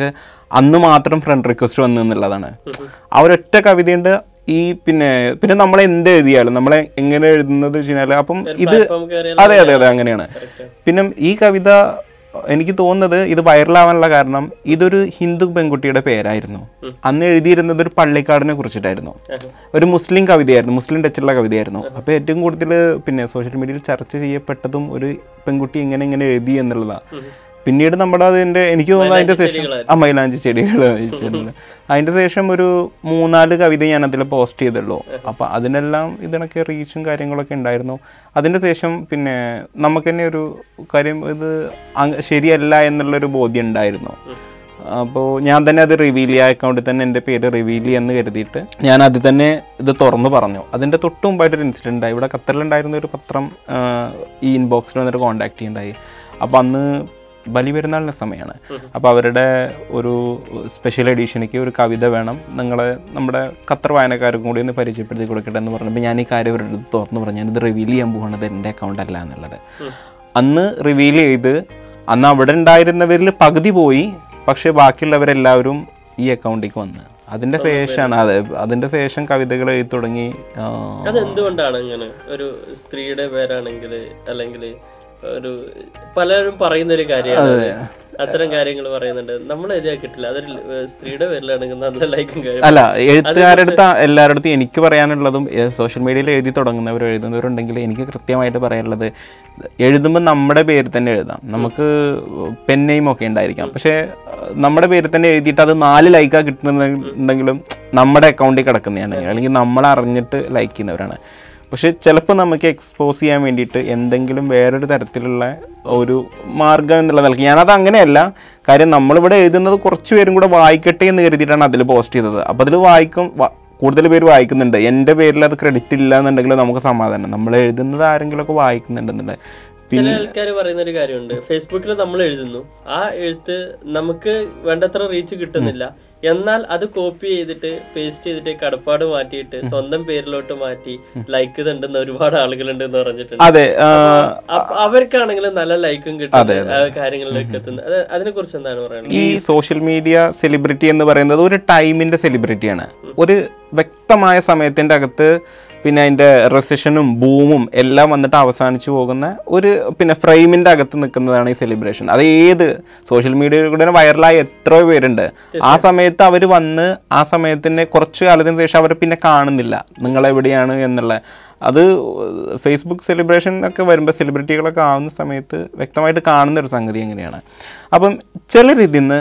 അന്ന് മാത്രം ഫ്രണ്ട് റിക്വസ്റ്റ് വന്നു എന്നുള്ളതാണ് ആ ഒരൊറ്റ കവിതയുണ്ട് ഈ പിന്നെ പിന്നെ നമ്മൾ എന്ത് എഴുതിയാലും നമ്മളെ എങ്ങനെ എഴുതുന്നത് വെച്ച് കഴിഞ്ഞാൽ അപ്പം ഇത് platform കയറിയാൽ അതെ അതെ അതെ അങ്ങനെയാണ് പിന്നെ ഈ കവിത എനിക്ക് തോന്നുന്നത് ഇത് വൈറലാവാനുള്ള കാരണം ഇതൊരു ഹിന്ദു പെൺകുട്ടിയുടെ പേരായിരുന്നു അന്ന് എഴുതിയിരുന്നത് ഒരു പള്ളിക്കാടിനെ കുറിച്ചിട്ടായിരുന്നു ഒരു മുസ്ലിം കവിതയായിരുന്നു മുസ്ലിം ടച്ചുള്ള കവിതയായിരുന്നു അപ്പോൾ ഏറ്റവും കൂടുതൽ പിന്നെ സോഷ്യൽ മീഡിയയിൽ ചർച്ച ചെയ്യപ്പെട്ടതും ഒരു പെൺകുട്ടി ഇങ്ങനെ ഇങ്ങനെ എഴുതി എന്നുള്ളതാണ് പിന്നീട് നമ്മുടെ അതിന്റെ എനിക്ക് തോന്നുന്നു അതിന്റെ ശേഷം ആ മൈലാഞ്ചി ചെടികൾ വെച്ചിട്ടുണ്ട് അതിന്റെ ശേഷം ഒരു മൂന്നാല് കവിത ഞാൻ അതിൽ പോസ്റ്റ് ചെയ്തുള്ളൂ അപ്പൊ അതിനെല്ലാം ഇതിനൊക്കെ റീച്ചും കാര്യങ്ങളൊക്കെ ഉണ്ടായിരുന്നു അതിന്റെ ശേഷം പിന്നെ നമുക്ക് തന്നെ ഒരു കാര്യം ഇത് അങ് ശരിയല്ല എന്നുള്ളൊരു ബോധ്യം ഉണ്ടായിരുന്നു അപ്പോൾ ഞാൻ തന്നെ അത് റിവീൽ ചെയ്യുക അക്കൗണ്ടിൽ തന്നെ എൻ്റെ പേര് റിവീൽ ചെയ്യാന്ന് കരുതിയിട്ട് ഞാൻ അതിൽ തന്നെ ഇത് തുറന്നു പറഞ്ഞു അതിൻ്റെ തൊട്ട് മുമ്പായിട്ടൊരു ഇൻസിഡൻ്റ് ഉണ്ടായി ഇവിടെ ഖത്തറിലുണ്ടായിരുന്ന ഒരു പത്രം ആ, ഈ ഇൻബോക്സിൽ വന്നിട്ട് കോൺടാക്ട് ചെയ്യുണ്ടായി അപ്പോൾ അന്ന് ബലി പെരുന്നാളിൻ്റെ സമയമാണ് അപ്പോൾ അവരുടെ ഒരു സ്പെഷ്യൽ എഡീഷനിക്ക് ഒരു കവിത വേണം നിങ്ങളെ നമ്മുടെ ഖത്തർ വായനക്കാർക്കും കൂടി ഒന്ന് പരിചയപ്പെടുത്തി കൊടുക്കട്ടെ എന്ന് പറഞ്ഞപ്പോൾ ഞാൻ ഈ കാര്യം അവരുടെ അടുത്ത് തുറന്നു പറഞ്ഞു ഞാനിത് റിവീൽ ചെയ്യാൻ പോകുന്നത് എൻ്റെ അക്കൗണ്ട് അല്ല എന്നുള്ളത് അന്ന് റിവീൽ ചെയ്ത് അന്ന് അവിടെ ഉണ്ടായിരുന്നവരിൽ പകുതി പോയി പക്ഷെ ബാക്കിയുള്ളവരെല്ലാവരും ഈ അക്കൗണ്ടിലേക്ക് വന്ന് അതിന്റെ ശേഷമാണ് അതെ അതിന്റെ ശേഷം കവിതകൾ എഴുതി തുടങ്ങി ആ, അതെന്തുകൊണ്ടാണ് അങ്ങനെ ഒരു സ്ത്രീയുടെ പേരാണെങ്കിൽ അല്ലെങ്കിൽ ഒരു പലരും പറയുന്ന ഒരു കാര്യമാണ് അത്തരം കാര്യങ്ങൾ പറയുന്നുണ്ട് നമ്മൾ എഴുതിയാ കിട്ടില്ല അതൊരു ഏഹ്, സ്ത്രീയുടെ പേരിലാണെങ്കിൽ നല്ല ലൈക്കും കാര്യം അല്ല എഴുത്തുകാരുടെ അടുത്ത് എല്ലാവരുടെ അടുത്തും എനിക്ക് പറയാനുള്ളതും സോഷ്യൽ മീഡിയയിൽ എഴുതി തുടങ്ങുന്നവർ എഴുതുന്നവരുണ്ടെങ്കിൽ എനിക്ക് കൃത്യമായിട്ട് പറയാനുള്ളത് എഴുതുമ്പോൾ നമ്മുടെ പേര് തന്നെ എഴുതാം നമുക്ക് പെൻ നെയിം ഒക്കെ ഉണ്ടായിരിക്കാം പക്ഷേ അഹ് നമ്മുടെ പേര് തന്നെ എഴുതിയിട്ട് അത് നാല് ലൈക്കാ കിട്ടുന്നുണ്ടെങ്കിലും നമ്മുടെ അക്കൗണ്ടിൽ കിടക്കുന്നതാണ് അല്ലെങ്കിൽ നമ്മൾ അറിഞ്ഞിട്ട് ലൈക്ക് ചെയ്യുന്നവരാണ് പക്ഷെ ചിലപ്പോൾ നമുക്ക് എക്സ്പോസ് ചെയ്യാൻ വേണ്ടിയിട്ട് എന്തെങ്കിലും വേറൊരു തരത്തിലുള്ള ഒരു മാർഗം എന്നുള്ള നിലയ്ക്ക് ഞാനത് അങ്ങനെയല്ല കാര്യം നമ്മളിവിടെ എഴുതുന്നത് കുറച്ച് പേരും കൂടെ വായിക്കട്ടെ എന്ന് കരുതിയിട്ടാണ് അതിൽ പോസ്റ്റ് ചെയ്തത് അപ്പോൾ അതിൽ വായിക്കും വ- കൂടുതൽ പേര് വായിക്കുന്നുണ്ട് എൻ്റെ പേരിൽ അത് ക്രെഡിറ്റ് ഇല്ല എന്നുണ്ടെങ്കിൽ നമുക്ക് സമാധാനം നമ്മൾ എഴുതുന്നത് ആരെങ്കിലുമൊക്കെ വായിക്കുന്നുണ്ടെന്നുണ്ട് ചില ആൾക്കാർ പറയുന്ന ഒരു കാര്യമുണ്ട് ഫേസ്ബുക്കിൽ നമ്മൾ എഴുതുന്നു ആ എഴുത്ത് നമുക്ക് വേണ്ടത്ര റീച്ച് കിട്ടുന്നില്ല എന്നാൽ അത് കോപ്പി ചെയ്തിട്ട് പേസ്റ്റ് ചെയ്തിട്ട് കടപ്പാട് മാറ്റിയിട്ട് സ്വന്തം പേരിലോട്ട് മാറ്റി ലൈക്ക് തണ്ടുന്ന ഒരുപാട് ആളുകളുണ്ട് എന്ന് പറഞ്ഞിട്ടുണ്ട് അതെ ആ, അപ്പ- അവർക്കാണെങ്കിൽ നല്ല ലൈക്കും കിട്ടും ആ കാര്യങ്ങളിലേക്ക് എത്തുന്നത് അത് അതിനെ കുറിച്ച് എന്താണ് പറയുന്നത് ഈ സോഷ്യൽ മീഡിയ സെലിബ്രിറ്റി എന്ന് പറയുന്നത് ഒരു ടൈമിന്റെ സെലിബ്രിറ്റിയാണ് ഒരു വ്യക്തമായ സമയത്തിന്റെ അകത്ത് പിന്നെ അതിന്റെ റെസിഷനും ബൂമും എല്ലാം വന്നിട്ട് അവസാനിച്ചു പോകുന്ന ഒരു പിന്നെ ഫ്രെയിമിന്റെ അകത്ത് നിൽക്കുന്നതാണ് ഈ സെലിബ്രേഷൻ അത് ഏത് സോഷ്യൽ മീഡിയയിൽ കൂടെ വൈറലായ എത്രയോ പേരുണ്ട് ആ സമയത്ത് അവർ വന്ന് ആ സമയത്തിന് കുറച്ച് കാലത്തിന് ശേഷം അവർ പിന്നെ കാണുന്നില്ല നിങ്ങൾ എവിടെയാണ് എന്നുള്ള അത് ഫേസ്ബുക്ക് സെലിബ്രേഷൻ ഒക്കെ വരുമ്പോൾ സെലിബ്രിറ്റികളൊക്കെ ആവുന്ന സമയത്ത് വ്യക്തമായിട്ട് കാണുന്ന ഒരു സംഗതി എങ്ങനെയാണ് അപ്പം ചിലർ ഇതിന്ന്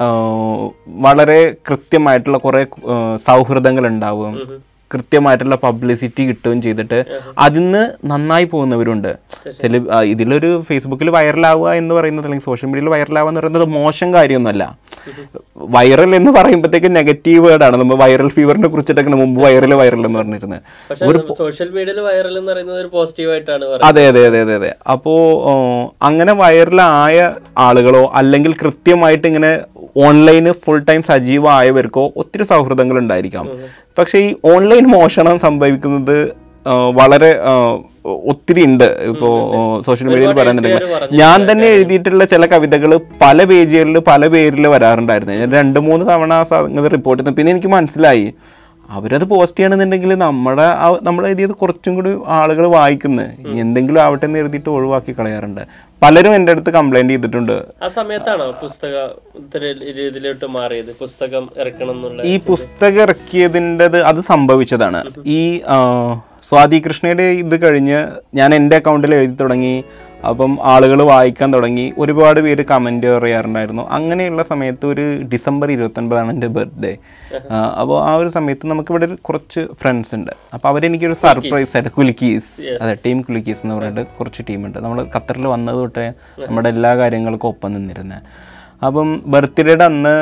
വളരെ കൃത്യമായിട്ടുള്ള കുറേ സൗഹൃദങ്ങൾ ഉണ്ടാവും കൃത്യമായിട്ടുള്ള പബ്ലിസിറ്റി കിട്ടുകയും ചെയ്തിട്ട് അതിന്ന് നന്നായി പോകുന്നവരുണ്ട് സെലി ആ, ഇതിലൊരു ഫേസ്ബുക്കിൽ വൈറലാവുക എന്ന് പറയുന്നത് അല്ലെങ്കിൽ സോഷ്യൽ മീഡിയയിൽ വൈറലാവുക എന്ന് പറയുന്നത് മോശം കാര്യമൊന്നുമല്ല വൈറൽ എന്ന് പറയുമ്പോഴത്തേക്ക് നെഗറ്റീവ് വേർഡാണ് നമ്മൾ വൈറൽ ഫീവറിനെ കുറിച്ചിട്ടൊക്കെ മുമ്പ് വൈറൽ വൈറൽ എന്ന് പറഞ്ഞിരുന്നത് പക്ഷെ സോഷ്യൽ മീഡിയയിൽ വൈറൽ എന്ന് പറയുന്നത് ഒരു പോസിറ്റീവ് ആയിട്ടാണ് പറയുന്നത് അതെ അതെ അതെ അതെ അതെ അപ്പോൾ അങ്ങനെ വൈറലായ ആളുകളോ അല്ലെങ്കിൽ കൃത്യമായിട്ട് ഇങ്ങനെ ഓൺലൈന് ഫുൾ ടൈം സജീവമായവർക്കോ ഒത്തിരി സൗഹൃദങ്ങൾ ഉണ്ടായിരിക്കാം പക്ഷേ ഈ ഓൺലൈൻ മോഷണം സംഭവിക്കുന്നത് ആ, വളരെ ആ, ഒത്തിരി ഉണ്ട് ഇപ്പോൾ സോഷ്യൽ മീഡിയയിൽ ഒരുപാട് പറയുന്നുണ്ടെങ്കിൽ എഴുത്തുകാര് പറഞ്ഞു ഞാൻ തന്നെ എഴുതിയിട്ടുള്ള ചില കവിതകൾ പല പേജുകളിൽ പല പേരിൽ വരാറുണ്ടായിരുന്നു ഞാൻ രണ്ട് മൂന്ന് തവണ ആ സംഗതി റിപ്പോർട്ട് ചെയ്തു പിന്നെ എനിക്ക് മനസ്സിലായി അവരത് പോസ്റ്റ് ചെയ്യണമെന്നുണ്ടെങ്കിൽ നമ്മുടെ ആ- നമ്മൾ എഴുതിയത് കുറച്ചും കൂടി ആളുകൾ വായിക്കുന്നത് ഇനി എന്തെങ്കിലും ആവട്ടെ എന്ന് എഴുതിയിട്ട് ഒഴിവാക്കി കളയാറുണ്ട് പലരും എൻ്റെ അടുത്ത് കംപ്ലൈന്റ് ചെയ്തിട്ടുണ്ട് ആ സമയത്താണോ പുസ്തകം ഇത്തരം രീതിയിലോട്ട് മാറിയത് പുസ്തകം ഇറക്കണം എന്നുള്ള ഈ പുസ്തകം ഇറക്കിയതിൻ്റെത് അത് സംഭവിച്ചതാണ് ഈ ആ, സ്വാതി കൃഷ്ണയുടെ ഇത് കഴിഞ്ഞ് ഞാൻ എൻ്റെ അക്കൗണ്ടിൽ എഴുതി തുടങ്ങി അപ്പം ആളുകൾ വായിക്കാൻ തുടങ്ങി ഒരുപാട് പേര് കമൻറ്റ് പറയാറുണ്ടായിരുന്നു അങ്ങനെയുള്ള സമയത്ത് ഒരു ഡിസംബർ ഇരുപത്തൊൻപതാണ് എൻ്റെ ബർത്ത്ഡേ അപ്പോൾ ആ ഒരു സമയത്ത് നമുക്കിവിടെ ഒരു കുറച്ച് ഫ്രണ്ട്സ് ഉണ്ട് അപ്പോൾ അവരെനിക്കൊരു സർപ്രൈസ് ആയിട്ട് കുലുക്കീസ് അതെ ടീം കുലുക്കീസ് എന്ന് പറഞ്ഞിട്ട് കുറച്ച് ടീമുണ്ട് നമ്മൾ ഖത്തറിൽ വന്നത് തൊട്ടേ നമ്മുടെ എല്ലാ കാര്യങ്ങൾക്കും ഒപ്പം നിന്നിരുന്നത് അപ്പം ബർത്ത്ഡേയുടെ അന്ന്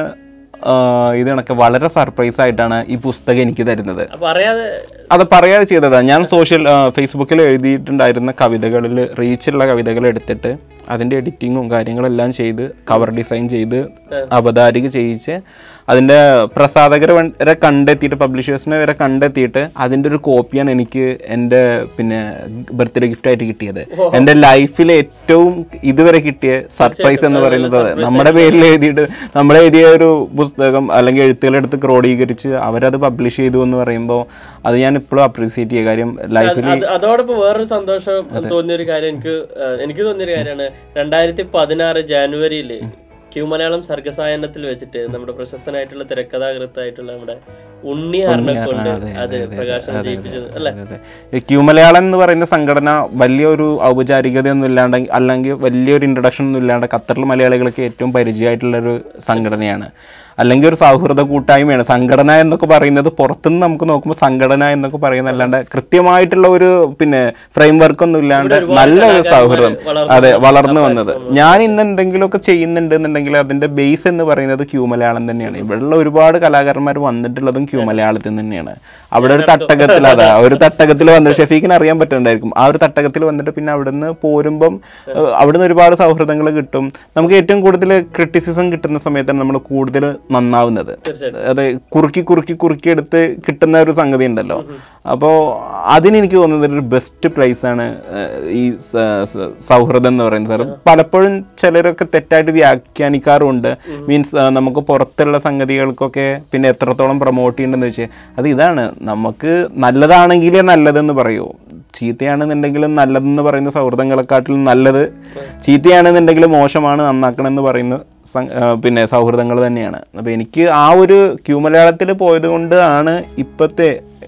ആഹ് ഇത് കണക്ക് വളരെ സർപ്രൈസ് ആയിട്ടാണ് ഈ പുസ്തകം എനിക്ക് തരുന്നത് അപ്പൊ അറിയാതെ അത് പറയാതെ ചെയ്തതാ ഞാൻ സോഷ്യൽ ഫേസ്ബുക്കിൽ എഴുതിയിട്ടുണ്ടായിരുന്ന കവിതകളിൽ റീച്ചുള്ള കവിതകൾ എടുത്തിട്ട് അതിൻ്റെ എഡിറ്റിങ്ങും കാര്യങ്ങളെല്ലാം ചെയ്ത് കവർ ഡിസൈൻ ചെയ്ത് അവതാരിക ചെയ്യിച്ച് അതിൻ്റെ പ്രസാധകരെ വരെ കണ്ടെത്തിയിട്ട് പബ്ലിഷേഴ്സിനെ വരെ കണ്ടെത്തിയിട്ട് അതിൻ്റെ ഒരു കോപ്പിയാണ് എനിക്ക് എൻ്റെ പിന്നെ ബർത്ത്ഡേ ഗിഫ്റ്റ് ആയിട്ട് കിട്ടിയത് എൻ്റെ ലൈഫിൽ ഏറ്റവും ഇതുവരെ കിട്ടിയ സർപ്രൈസ് എന്ന് പറയുന്നത് അതെ. നമ്മുടെ പേരിൽ എഴുതിയിട്ട് നമ്മൾ എഴുതിയ ഒരു പുസ്തകം അല്ലെങ്കിൽ എഴുത്തുകളെടുത്ത് ക്രോഡീകരിച്ച് അവരത് പബ്ലിഷ് ചെയ്തു എന്ന് പറയുമ്പോൾ അത് ഞാൻ ഇപ്പോഴും അപ്രീസിയേറ്റ് ചെയ്യുക കാര്യം ലൈഫിൽ അത് അതോടൊപ്പം വേറൊരു സന്തോഷം തോന്നിയൊരു കാര്യം എനിക്ക് ഏഹ്, എനിക്ക് തോന്നിയൊരു കാര്യമാണ് രണ്ടായിരത്തി പതിനാറ് ജാനുവരിയില് ക്യൂ മലയാളം സർഗസായനത്തിൽ വെച്ചിട്ട് നമ്മുടെ പ്രശസ്തനായിട്ടുള്ള തിരക്കഥാകൃത്തായിട്ടുള്ള നമ്മുടെ ഉണ്ണി ഹറിനെ കൊണ്ട് അത് പ്രകാശനം ചെയ്യിപ്പിച്ചത് അല്ലെ ഈ ക്യൂ മലയാളം എന്ന് പറയുന്ന സംഘടന വലിയൊരു ഔപചാരികതയൊന്നും ഇല്ലാണ്ട് അല്ലെങ്കിൽ വലിയൊരു ഇൻട്രഡക്ഷൻ ഒന്നും ഇല്ലാണ്ട് ഖത്തറിൽ മലയാളികൾക്ക് ഏറ്റവും പരിചയമായിട്ടുള്ള ഒരു സംഘടനയാണ് അല്ലെങ്കിൽ ഒരു സൗഹൃദ കൂട്ടായ്മയാണ് സംഘടന എന്നൊക്കെ പറയുന്നത് പുറത്തുനിന്ന് നമുക്ക് നോക്കുമ്പോൾ സംഘടന എന്നൊക്കെ പറയുന്ന അല്ലാണ്ട് കൃത്യമായിട്ടുള്ള ഒരു പിന്നെ ഫ്രെയിം വർക്ക് ഒന്നും ഇല്ലാണ്ട് നല്ലൊരു സൗഹൃദം അതെ വളർന്നു വന്നത് ഞാൻ ഇന്ന് എന്തെങ്കിലുമൊക്കെ ചെയ്യുന്നുണ്ട് എന്നുണ്ടെങ്കിൽ അതിന്റെ ബേസ് എന്ന് പറയുന്നത് ക്യൂ മലയാളം തന്നെയാണ് ഇവിടെയുള്ള ഒരുപാട് കലാകാരന്മാർ വന്നിട്ടുള്ളതും ക്യൂ മലയാളത്തിൽ നിന്ന് തന്നെയാണ് അവിടെ ഒരു തട്ടകത്തിൽ അതാ ഒരു തട്ടകത്തിൽ വന്നിട്ട് ഷെഫീഖിന് അറിയാൻ പറ്റുന്നുണ്ടായിരിക്കും ആ ഒരു തട്ടകത്തിൽ വന്നിട്ട് പിന്നെ അവിടുന്ന് പോരുമ്പം ഏഹ്, അവിടുന്ന് ഒരുപാട് സൗഹൃദങ്ങൾ കിട്ടും നമുക്ക് ഏറ്റവും കൂടുതൽ ക്രിറ്റിസിസം കിട്ടുന്ന സമയത്താണ് നമ്മൾ കൂടുതൽ നന്നാവുന്നത് തീർച്ചയായിട്ടും അതെ കുറുക്കി കുറുക്കി കുറുക്കി എടുത്ത് കിട്ടുന്ന ഒരു സംഗതി ഉണ്ടല്ലോ അപ്പോൾ അതിനെനിക്ക് തോന്നുന്നത് ഒരു ബെസ്റ്റ് പ്ലേസ് ആണ് ഏഹ്, ഈ സ- സ- സൗഹൃദം എന്ന് പറയുന്നത് സാർ പലപ്പോഴും ചിലരൊക്കെ തെറ്റായിട്ട് വ്യാഖ്യാനിക്കാറുണ്ട് മീൻസ് നമുക്ക് പുറത്തുള്ള സംഗതികൾക്കൊക്കെ പിന്നെ എത്രത്തോളം പ്രൊമോട്ട് ചെയ്യണമെന്ന് വെച്ചാൽ അത് ഇതാണ് നമുക്ക് നല്ലതാണെങ്കിലേ നല്ലതെന്ന് പറയൂ ചീത്തയാണെന്നുണ്ടെങ്കിലും നല്ലതെന്ന് പറയുന്ന സൗഹൃദങ്ങളെക്കാട്ടിലും നല്ലത് ചീത്തയാണെന്നുണ്ടെങ്കിലും മോശമാണ് നന്നാക്കണം എന്ന് പറയുന്ന സം- ആ, പിന്നെ സൗഹൃദങ്ങൾ തന്നെയാണ് അപ്പോൾ എനിക്ക് ആ ഒരു ക്യൂ മലയാളത്തിൽ പോയത് കൊണ്ട് ആണ് ഇപ്പോഴത്തെ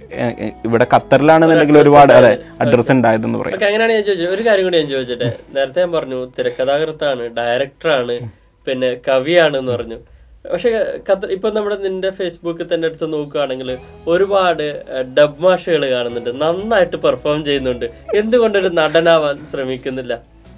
ഇവിടെ ഖത്തറിലാണെന്നുണ്ടെങ്കിൽ ഒരുപാട് അതെ അഡ്രസ്സ് ഉണ്ടായതെന്ന് പറയും ഓക്കെ അങ്ങനെയാണ് ഞാൻ ചോദിച്ചത് ഒരു കാര്യം കൂടി ഞാൻ ചോദിച്ചിട്ടെ നേരത്തെ ഞാൻ പറഞ്ഞു തിരക്കഥാകൃത്താണ് ഡയറക്ടറാണ് പിന്നെ കവിയാണ് എന്ന് പറഞ്ഞു പക്ഷെ ഖത്തർ ഇപ്പൊ നമ്മുടെ നിന്റെ ഫേസ്ബുക്കിൽ തന്നെ എടുത്ത് നോക്കുകയാണെങ്കിൽ ഒരുപാട് ഡബ് മാഷുകൾ കാണുന്നുണ്ട് നന്നായിട്ട് പെർഫോം ചെയ്യുന്നുണ്ട് എന്തുകൊണ്ടൊരു നടനാവാൻ ശ്രമിക്കുന്നില്ല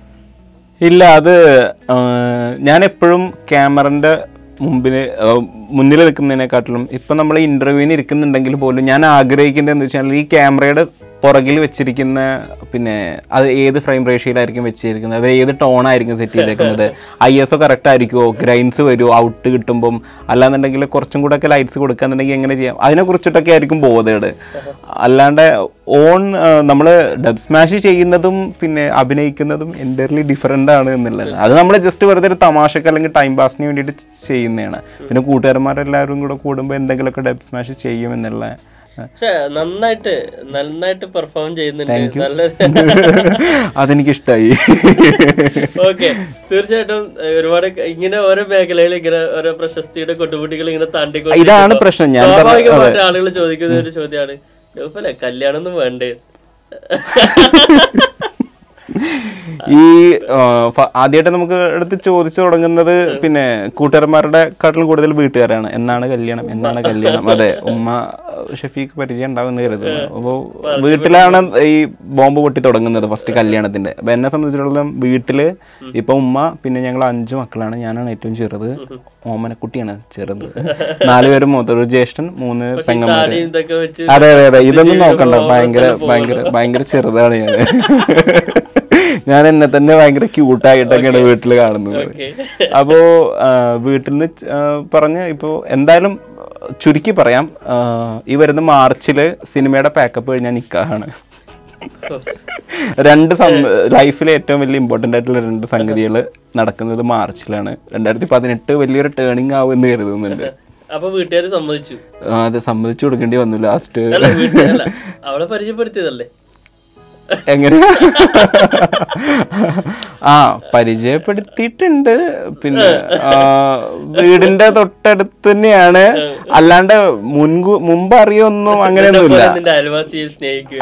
ഇല്ല അത് ആ, ഞാൻ എപ്പോഴും ക്യാമറന്റെ മുമ്പിന് ആ, മുന്നിൽ നിൽക്കുന്നതിനെക്കാട്ടിലും ഇപ്പം നമ്മൾ ഇന്റർവ്യൂവിന് ഇരിക്കുന്നുണ്ടെങ്കിൽ പോലും ഞാൻ ആഗ്രഹിക്കുന്നത് എന്ന് വെച്ചാൽ ഈ ക്യാമറയുടെ പുറകിൽ വെച്ചിരിക്കുന്ന പിന്നെ അത് ഏത് ഫ്രെയിം റേഷ്യോയിലായിരിക്കും വെച്ചിരിക്കുന്നത് അവർ ഏത് ടോണായിരിക്കും സെറ്റ് ചെയ്തേക്കുന്നത് ഐ എസ് ഒ കറക്റ്റ് ആയിരിക്കുമോ ഗ്രൈൻസ് വരുമോ ഔട്ട് കിട്ടുമ്പം അല്ലാന്നുണ്ടെങ്കിൽ കുറച്ചും കൂടെ ഒക്കെ ലൈറ്റ്സ് കൊടുക്കാന്നുണ്ടെങ്കിൽ എങ്ങനെ ചെയ്യാം അതിനെ കുറിച്ചിട്ടൊക്കെ ആയിരിക്കും ബോധേഡ് അല്ലാണ്ട് ഓൺ നമ്മൾ ഡബ് സ്മാഷ് ചെയ്യുന്നതും പിന്നെ അഭിനയിക്കുന്നതും എൻ്റർലി ഡിഫറെൻ്റ് ആണ് എന്നുള്ളത് അത് നമ്മൾ ജസ്റ്റ് വെറുതെ ഒരു തമാശക്ക് അല്ലെങ്കിൽ ടൈം പാസിന് വേണ്ടിയിട്ട് ചെയ്യുന്നതാണ് പിന്നെ കൂട്ടുകാരന്മാരെല്ലാവരും കൂടെ കൂടുമ്പോൾ എന്തെങ്കിലുമൊക്കെ ഡബ് സ്മാഷ് ചെയ്യും എന്നുള്ള പക്ഷെ നന്നായിട്ട് നന്നായിട്ട് പെർഫോം ചെയ്യുന്നുണ്ട് നല്ല അതെനിക്കിഷ്ടമായി ഓക്കെ തീർച്ചയായിട്ടും ഏഹ്, ഒരുപാട് ക- ഇങ്ങനെ ഓരോ മേഖലയിൽ ഇങ്ങനെ ഓരോ പ്രശസ്തിയുടെ കൊട്ടുകുട്ടികൾ ഇങ്ങനെ താണ്ടിക്കൊണ്ട് ഇതാണ് പ്രശ്നം ഞാൻ പറഞ്ഞ- സ്വാഭാവികമായിട്ട് ആളുകൾ ചോദിക്കുന്ന ഒരു ചോദ്യമാണ് അല്ലേ കല്യാണം ഒന്നും വേണ്ടേ ഈ ആദ്യമായിട്ട് നമുക്ക് എടുത്ത് ചോദിച്ചു തുടങ്ങുന്നത് പിന്നെ കൂട്ടുകാരന്മാരുടെ കാട്ടിലും കൂടുതൽ വീട്ടുകാരാണ് എന്നാണ് കല്യാണം എന്നാണ് കല്യാണം അതെ ഉമ്മ ഷഫീഖ് പരിചയം ഉണ്ടാവുമെന്ന് കരുതുന്നു അപ്പോൾ വീട്ടിലാണ് ഈ ബോംബ് പൊട്ടി തുടങ്ങുന്നത് ഫസ്റ്റ് കല്യാണത്തിന്റെ അപ്പൊ എന്നെ സംബന്ധിച്ചിടത്തോളം വീട്ടില് ഇപ്പൊ ഉമ്മ പിന്നെ ഞങ്ങൾ അഞ്ചു മക്കളാണ് ഞാനാണ് ഏറ്റവും ചെറുത് ഓമനക്കുട്ടിയാണ് ചെറുത് നാലുപേരും മൊത്തം ഒരു ജ്യേഷ്ഠൻ മൂന്ന് പെങ്ങന്മാര് താടിയും ഇതൊക്കെ വെച്ച് അതെ അതെ അതെ ഇതൊന്നും നോക്കണ്ട ഭയങ്കര ഭയങ്കര ഭയങ്കര ചെറുതാണ് ഞാൻ ഞാൻ എന്നെ തന്നെ ഭയങ്കര ക്യൂട്ടായിട്ടൊക്കെയാണ് വീട്ടിൽ കാണുന്നത് ഓക്കെ അപ്പോ ആ, വീട്ടിൽ നിന്ന് ച- ആ, പറഞ്ഞ് ഇപ്പോൾ എന്തായാലും ചുരുക്കി പറയാം ആ, ഈ വരുന്ന മാർച്ചില് സിനിമയുടെ പാക്കപ്പ് കഴിഞ്ഞാൽ നിക്കാഹാണ് രണ്ട് ലൈഫിലെ ഏറ്റവും വലിയ ഇമ്പോർട്ടൻ്റ് ആയിട്ടുള്ള രണ്ട് സംഗതികൾ നടക്കുന്നത് മാർച്ചിലാണ് രണ്ടായിരത്തി പതിനെട്ട് വലിയൊരു ടേണിംഗ് ആവുമെന്ന് കരുതുന്നുണ്ട് അപ്പൊ വീട്ടുകാര് സമ്മതിച്ചു ആ, അത് സമ്മതിച്ചു കൊടുക്കേണ്ടി വന്നു ലാസ്റ്റ് അല്ല വീട്ടുകാരല്ല അവളെ പരിചയപ്പെടുത്തിയതല്ലേ എങ്ങനെയാ ആ പരിചയപ്പെടുത്തിയിട്ടുണ്ട് പിന്നെ ആ, വീടിന്റെ തൊട്ടടുത്ത് തന്നെയാണ് അല്ലാണ്ട് മുൻകൂ മുമ്പ് അറിയൊന്നും അങ്ങനെയൊന്നുമില്ല പോലെ നിന്റെ അയൽവാസിയെ സ്നേഹിക്കുക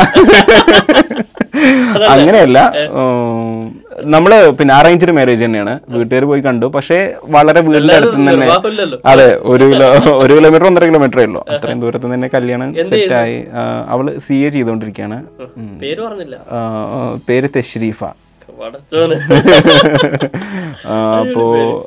അങ്ങനെയല്ല ഉം, നമ്മള് പിന്നെ അറേഞ്ച്ഡ് മാരേജ് തന്നെയാണ് വീട്ടുകാർ പോയി കണ്ടു പക്ഷേ വളരെ വീടിന്റെ അടുത്ത് നിന്ന് തന്നെ നിർവാഹമില്ലല്ലോ അതെ ഒരു കിലോ ഒരു കിലോമീറ്റർ ഒന്നര കിലോമീറ്റർ ഉള്ളൂ അത്രയും ദൂരത്ത് നിന്ന് തന്നെ കല്യാണം സെറ്റ് ആയി ആ, അവള് സി എ ചെയ്തോണ്ടിരിക്കുകയാണ് ഉം. പേര് പറഞ്ഞില്ല ആ, ആ, പേര് തെഷ്രീഫ വടച്ചോന് ആ, അപ്പോ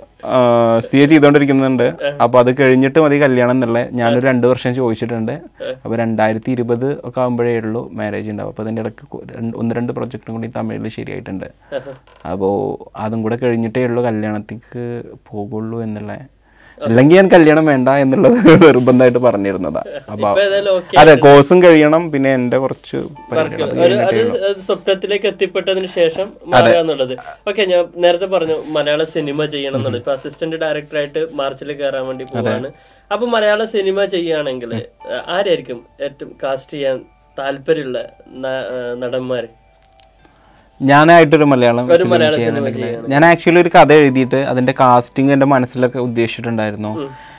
സി എ ചെയ്തോണ്ടിരിക്കുന്നുണ്ട് അപ്പൊ അത് കഴിഞ്ഞിട്ട് മതി കല്യാണം എന്നുള്ള ഞാനൊരു രണ്ട് വർഷം ചോദിച്ചിട്ടുണ്ട് അപ്പൊ രണ്ടായിരത്തി ഇരുപത് ഒക്കെ ആകുമ്പോഴേ ഉള്ളൂ മാരേജ് ഉണ്ടാവും അപ്പൊ അതിന്റെ ഇടയ്ക്ക് കൊ- രണ്ട്- ഒന്ന് രണ്ട് പ്രൊജക്റ്റും കൂടി തമിഴിൽ ശരിയായിട്ടുണ്ട് അപ്പോൾ അതും കൂടെ കഴിഞ്ഞിട്ടേ ഉള്ളൂ കല്യാണത്തിക്ക് പോകുള്ളൂ എന്നുള്ള അല്ലെങ്കിൽ ഞാൻ കല്യാണം വേണ്ട എന്നുള്ളത് നിർബന്ധമായിട്ട് പറഞ്ഞിരുന്നതാ അപ്പൊ ഇപ്പൊ ഏതായാലും ഓക്കെ അതെ കോഴ്സും കഴിയണം പിന്നെ എന്റെ കുറച്ച് പരിപാടികൾ അത് ഒരു അത് അത് സ്വപ്നത്തിലേക്ക് എത്തിപ്പെട്ടതിന് ശേഷം മാറുക എന്നുള്ളത് ഓക്കെ ഞാൻ നേരത്തെ പറഞ്ഞു മലയാള സിനിമ ചെയ്യണം എന്നുള്ളത് ഇപ്പൊ അസിസ്റ്റന്റ് ഡയറക്ടറായിട്ട് മാർച്ചിൽ കയറാൻ വേണ്ടി പോവാണ് അപ്പൊ മലയാള സിനിമ ചെയ്യുകയാണെങ്കിൽ ആരായിരിക്കും ഏറ്റവും കാസ്റ്റ് ചെയ്യാൻ താല്പര്യമുള്ള ന- ആ, നടന്മാര് ഞാനായിട്ടൊരു മലയാളം ഒരു film മലയാള ചെയ്യാൻ സിനിമ വേണ്ടിയിട്ട് ചെയ്യണം. ഞാൻ ആക്ച്വലി ഒരു കഥ എഴുതിയിട്ട് അതിന്റെ കാസ്റ്റിംഗ് എന്റെ മനസ്സിലൊക്കെ ഉദ്ദേശിച്ചിട്ടുണ്ടായിരുന്നു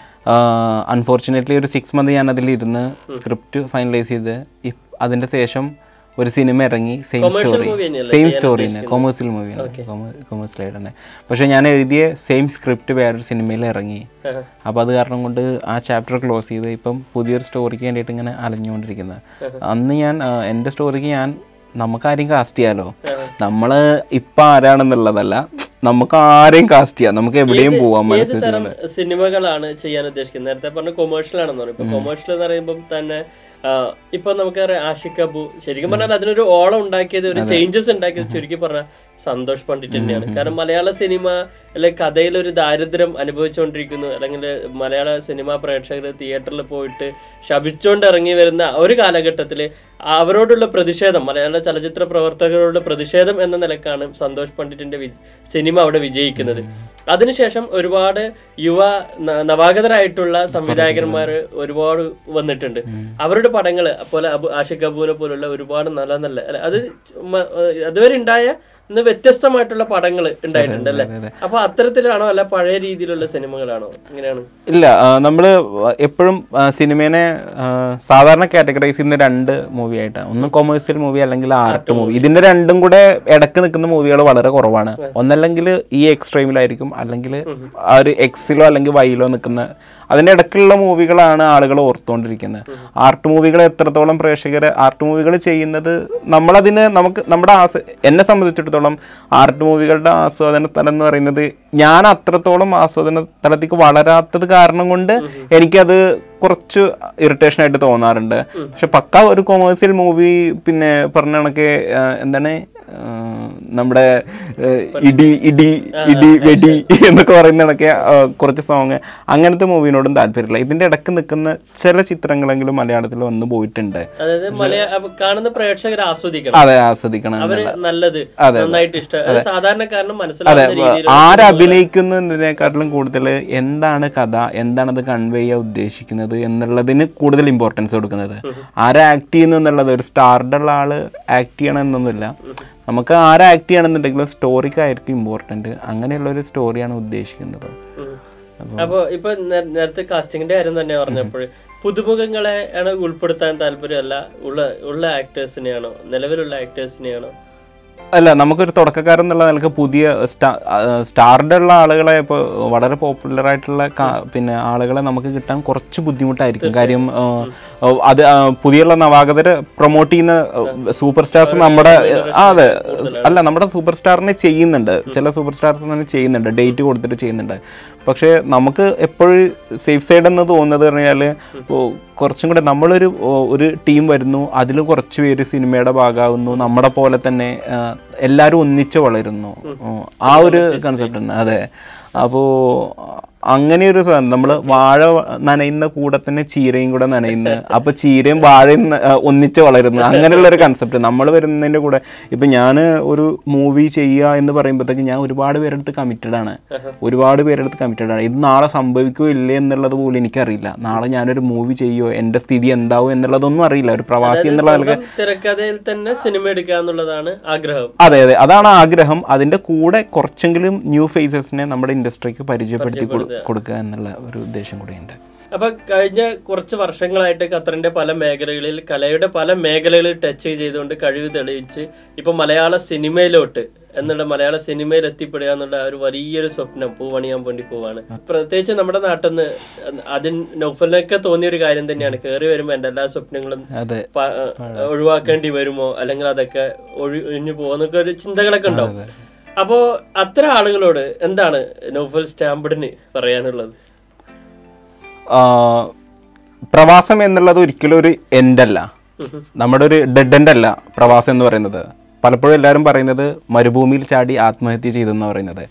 അൺഫോർച്ചുനേറ്റ്ലി ഒരു സിക്സ് മന്ത് ഞാൻ അതിലിരുന്ന് സ്ക്രിപ്റ്റ് ഫൈനലൈസ് ചെയ്ത് ഇപ്- അതിന്റെ ശേഷം ഒരു സിനിമ ഇറങ്ങി സെയിം സ്റ്റോറി movie തന്നെയല്ലേ സെയിം സ്റ്റോറി തന്നെ കൊമേഴ്സ്യൽ മൂവിയാണ് കൊമേഴ്സ്യലായിട്ട് തന്നെ പക്ഷെ ഞാൻ എഴുതിയ സെയിം സ്ക്രിപ്റ്റ് വേറൊരു സിനിമയിൽ ഇറങ്ങി ആഹ്. അപ്പോൾ അത് കാരണം കൊണ്ട് ആ ചാപ്റ്റർ ക്ലോസ് ചെയ്ത് ഇപ്പം പുതിയൊരു സ്റ്റോറിക്ക് വേണ്ടിയിട്ട് ഇങ്ങനെ അലഞ്ഞുകൊണ്ടിരിക്കുന്നത് അന്ന് ഞാൻ ആ, എൻ്റെ സ്റ്റോറിക്ക് ഞാൻ നമുക്കാരെയും കാസ്റ്റ് ചെയ്യാലോ നമ്മൾ ഇപ്പം ആരാണെന്നുള്ളതല്ല നമുക്ക് ആരെയും കാസ്റ്റ് ചെയ്യാം നമുക്ക് എവിടെയും പോവാം ഏത് മനസ്സിൽ തരം സിനിമകളാണ് ചെയ്യാൻ ഉദ്ദേശിക്കുന്നത് നേരത്തെ പറഞ്ഞ കൊമേഴ്ഷ്യൽ ആണെന്ന് പറയും ഇപ്പൊ കൊമേഴ്ഷ്യൽ എന്ന് പറയുമ്പോൾ തന്നെ ആ, ഇപ്പൊ നമുക്കറിയാം ആഷിഖ് അബു ശരിക്കും പറഞ്ഞാൽ അതിനൊരു ഓളം ഉണ്ടാക്കിയത് ഒരു ചേഞ്ചസ് ഉണ്ടാക്കിയത് ചുരുക്കി പറഞ്ഞാൽ സന്തോഷ് പണ്ഡിറ്റ് തന്നെയാണ് കാരണം മലയാള സിനിമ അല്ലെങ്കിൽ കഥയിൽ ഒരു ദാരിദ്ര്യം അനുഭവിച്ചുകൊണ്ടിരിക്കുന്നു അല്ലെങ്കിൽ മലയാള സിനിമാ പ്രേക്ഷകർ തിയേറ്ററിൽ പോയിട്ട് ശപിച്ചുകൊണ്ട് ഇറങ്ങി വരുന്ന ഒരു കാലഘട്ടത്തിൽ അവരോടുള്ള പ്രതിഷേധം മലയാള ചലച്ചിത്ര പ്രവർത്തകരോടുള്ള പ്രതിഷേധം എന്ന നിലക്കാണ് സന്തോഷ് പണ്ഡിറ്റിന്റെ വി- സിനിമ അവിടെ വിജയിക്കുന്നത് അതിനുശേഷം ഒരുപാട് യുവ ന- നവാഗതരായിട്ടുള്ള സംവിധായകന്മാർ ഒരുപാട് വന്നിട്ടുണ്ട് അവരുടെ പടങ്ങൾ പോലെ അബു ആഷിഖ് അബുവിനെ പോലുള്ള ഒരുപാട് നല്ല നല്ല അല്ല, അത് മ- അതുവരെ ഉണ്ടായ ഇന്ന് വ്യത്യസ്തമായിട്ടുള്ള പടങ്ങൾ ഉണ്ടായിട്ടുണ്ട് അല്ലേ അതെ, അതെ. അപ്പൊ അത്തരത്തിലാണോ അല്ല പഴയ രീതിയിലുള്ള സിനിമകളാണോ എങ്ങനെയാണ് ഇല്ല നമ്മൾ എപ്പോഴും സിനിമേനെ ആ, സാധാരണ കാറ്റഗറൈസ് ചെയ്യുന്ന രണ്ട് മൂവി ആയിട്ടാണ് ഒന്ന് കൊമേഴ്സ്യൽ മൂവി അല്ലെങ്കിൽ ആർട്ട് മൂവി ഇതിന്റെ രണ്ടും കൂടെ ഇടക്ക് നിൽക്കുന്ന മൂവികൾ വളരെ കുറവാണ് ഒന്നല്ലെങ്കിൽ ഈ എക്സ്ട്രീമിലായിരിക്കും അല്ലെങ്കിൽ ആ ഒരു എക്സിലോ അല്ലെങ്കിൽ വൈയിലോ നിൽക്കുന്ന അതിന്റെ ഇടയ്ക്കുള്ള മൂവികളാണ് ആളുകൾ ഓർത്തുകൊണ്ടിരിക്കുന്നത് ആർട്ട് മൂവികൾ എത്രത്തോളം പ്രേക്ഷകർ ആർട്ട് മൂവികൾ ചെയ്യുന്നത് നമ്മളതിന് നമുക്ക് നമ്മുടെ ആസ് എന്നെ സംബന്ധിച്ചിടത്തോളം ആർട്ട് മൂവികളുടെ ആസ്വാദന തലം എന്ന് പറയുന്നത് ഞാൻ അത്രത്തോളം ആസ്വാദന തലത്തേക്ക് വളരാത്തത് കാരണം കൊണ്ട് എനിക്കത് കുറച്ച് ഇറിറ്റേഷൻ ആയിട്ട് തോന്നാറുണ്ട് പക്ഷെ പക്ക ഒരു കൊമേഴ്സ്യൽ മൂവി പിന്നെ പറഞ്ഞ കണക്ക് ആ, എന്താണ് ആ, നമ്മുടെ ആ, ഇടി ഇടി ഇടി വെടി എന്നൊക്കെ പറയുന്ന കണക്കെ ആ, കുറച്ച് സോങ് അങ്ങനത്തെ മൂവിനോടും താല്പര്യമില്ല ഇതിന്റെ ഇടക്ക് നിൽക്കുന്ന ചില ചിത്രങ്ങളെങ്കിലും മലയാളത്തിൽ വന്നു പോയിട്ടുണ്ട് അതായത് മലയാള അപ്പൊ കാണുന്ന പ്രേക്ഷകർ ആസ്വദിക്കണം അതെ ആസ്വദിക്കണം അവര് എന്നുള്ള നല്ലത് അതെ. നന്നായിട്ട് ഇഷ്ടം അത് സാധാരണക്കാരന് അതെ മനസ്സിലാവുന്ന രീതിയിൽ ആരഭിനയിക്കുന്നു എന്നതിനെക്കാട്ടിലും കൂടുതൽ എന്താണ് കഥ എന്താണ് അത് കൺവേ ചെയ്യാൻ ഉദ്ദേശിക്കുന്നത് എന്നുള്ളതിന് കൂടുതൽ ഇമ്പോർട്ടൻസ് കൊടുക്കുന്നത് ആരാ ആക്ട് ചെയ്യുന്നു എന്നുള്ളത് ഒരു സ്റ്റാർഡ് ഉള്ള ആള് ആക്ട് ചെയ്യണം എന്നൊന്നുമില്ല നമുക്ക് ആരാ ആക്ട് ചെയ്യണമെന്നുണ്ടെങ്കിലും സ്റ്റോറിക്കായിരിക്കും ഇമ്പോർട്ടൻറ്റ് അങ്ങനെയുള്ള ഒരു സ്റ്റോറിയാണ് ഉദ്ദേശിക്കുന്നത് ഉം. അപ്പൊ ഇപ്പൊ നേ- നേരത്തെ കാസ്റ്റിംഗിന്റെ കാര്യം തന്നെ പറഞ്ഞപ്പോൾ പുതുമുഖങ്ങളെ ആണ് ഉൾപ്പെടുത്താൻ താല്പര്യമല്ല ഉള്ള ഉള്ള ആക്ടേഴ്സിനെയാണോ നിലവിലുള്ള ആക്ടേഴ്സിനെയാണോ അല്ല നമുക്കൊരു തുടക്കക്കാരൻ എന്നുള്ള നിലക്ക് പുതിയ സ്റ്റാർഡ് ഉള്ള ആളുകളെ ഇപ്പോൾ വളരെ പോപ്പുലർ ആയിട്ടുള്ള കാ- പിന്നെ ആളുകളെ നമുക്ക് കിട്ടാൻ കുറച്ച് ബുദ്ധിമുട്ടായിരിക്കും കാര്യം ആ, അത് ആ, പുതിയുള്ള നവാഗതരെ പ്രൊമോട്ട് ചെയ്യുന്ന സൂപ്പർ സ്റ്റാർസ് നമ്മുടെ ആ, അതെ അല്ല നമ്മുടെ സൂപ്പർ സ്റ്റാറിനെ ചെയ്യുന്നുണ്ട് ചില സൂപ്പർ സ്റ്റാർസ് തന്നെ ചെയ്യുന്നുണ്ട് ഡേറ്റ് കൊടുത്തിട്ട് ചെയ്യുന്നുണ്ട് പക്ഷേ നമുക്ക് എപ്പോഴും സേഫ് സൈഡ് എന്ന് തോന്നുന്നത് പറഞ്ഞാൽ കുറച്ചും കൂടെ നമ്മളൊരു ഓ, ഒരു ടീം വരുന്നു അതിൽ കുറച്ച് പേര് സിനിമയുടെ ഭാഗമാകുന്നു നമ്മുടെ പോലെ തന്നെ ആ, എല്ലാവരും ഒന്നിച്ച് വളരുന്നു ഓ, ആ ഒരു കൺസെപ്റ്റ് ഉണ്ട് അതെ അപ്പോൾ അങ്ങനെ ഒരു നമ്മൾ വാഴ നനയുന്ന കൂടെ തന്നെ ചീരയും കൂടെ നനയുന്നു അപ്പൊ ചീരയും വാഴയും ന- ആ, ഒന്നിച്ച് വളരുന്നു അങ്ങനെയുള്ള ഒരു കൺസെപ്റ്റ് നമ്മൾ വരുന്നതിന്റെ കൂടെ ഇപ്പൊ ഞാൻ ഒരു മൂവി ചെയ്യുക എന്ന് പറയുമ്പോഴത്തേക്ക് ഞാൻ ഒരുപാട് പേരെടുത്ത് കമ്മിറ്റഡ് ആണ് ഒരുപാട് പേരെടുത്ത് കമ്മിറ്റഡ് ആണ് ഇത് നാളെ സംഭവിക്കുമോ ഇല്ലേ എന്നുള്ളത് പോലും എനിക്കറിയില്ല നാളെ ഞാനൊരു മൂവി ചെയ്യുമോ എൻ്റെ സ്ഥിതി എന്താവും എന്നുള്ളതൊന്നും അറിയില്ല ഒരു പ്രവാസി എന്നുള്ള നിലക്ക് സ്വന്തം തിരക്കഥയിൽ തന്നെ സിനിമ എടുക്കുക എന്നുള്ളതാണ് ആഗ്രഹം അതെ അതെ അതാണ് ആഗ്രഹം അതിന്റെ കൂടെ കുറച്ചെങ്കിലും ന്യൂ ഫേസസിനെ നമ്മുടെ ഇൻഡസ്ട്രിക്ക് പരിചയപ്പെടുത്തി കൊടു- കൊടുക്കുക എന്നുള്ള ഒരു ഉദ്ദേശം കൂടിയുണ്ട് അപ്പൊ കഴിഞ്ഞ കുറച്ച് വർഷങ്ങളായിട്ട് ഖത്തറിന്റെ പല മേഖലകളിൽ കലയുടെ പല മേഖലകളിൽ ടച്ച് ചെയ്തുകൊണ്ട് കഴിവ് തെളിയിച്ച് ഇപ്പൊ മലയാള സിനിമയിലോട്ട് എന്നുള്ള മലയാള സിനിമയിൽ എത്തിപ്പെടുക എന്നുള്ള ഒരു വലിയൊരു സ്വപ്നം പൂവണിയാൻ വേണ്ടി പോവാണ് പ്രത്യേകിച്ച് നമ്മുടെ നാട്ടിൽ നിന്ന് അതിന് നൗഫലിനൊക്കെ തോന്നിയ ഒരു കാര്യം തന്നെയാണ് കയറി വരുമ്പോൾ എൻ്റെ എല്ലാ സ്വപ്നങ്ങളും അതെ പ- ഒഴിവാക്കേണ്ടി വരുമോ അല്ലെങ്കിൽ അതൊക്കെ ഒഴി- ഒഴിഞ്ഞു പോകുന്നൊക്കെ ഒരു ചിന്തകളൊക്കെ ഉണ്ടാവും അപ്പോ അത്ര ആളുകളോട് എന്താണ് നൗഫൽ സ്റ്റാമ്പിഡിന് പറയാനുള്ളത് ആ, പ്രവാസം എന്നുള്ളത് ഒരിക്കലും ഒരു എൻഡ് അല്ല നമ്മുടെ ഒരു ഡെഡ് എൻഡ് അല്ല പ്രവാസം എന്ന് പറയുന്നത് പലപ്പോഴും എല്ലാവരും പറയുന്നത് മരുഭൂമിയിൽ ചാടി ആത്മഹത്യ ചെയ്തെന്ന് പറയുന്നത്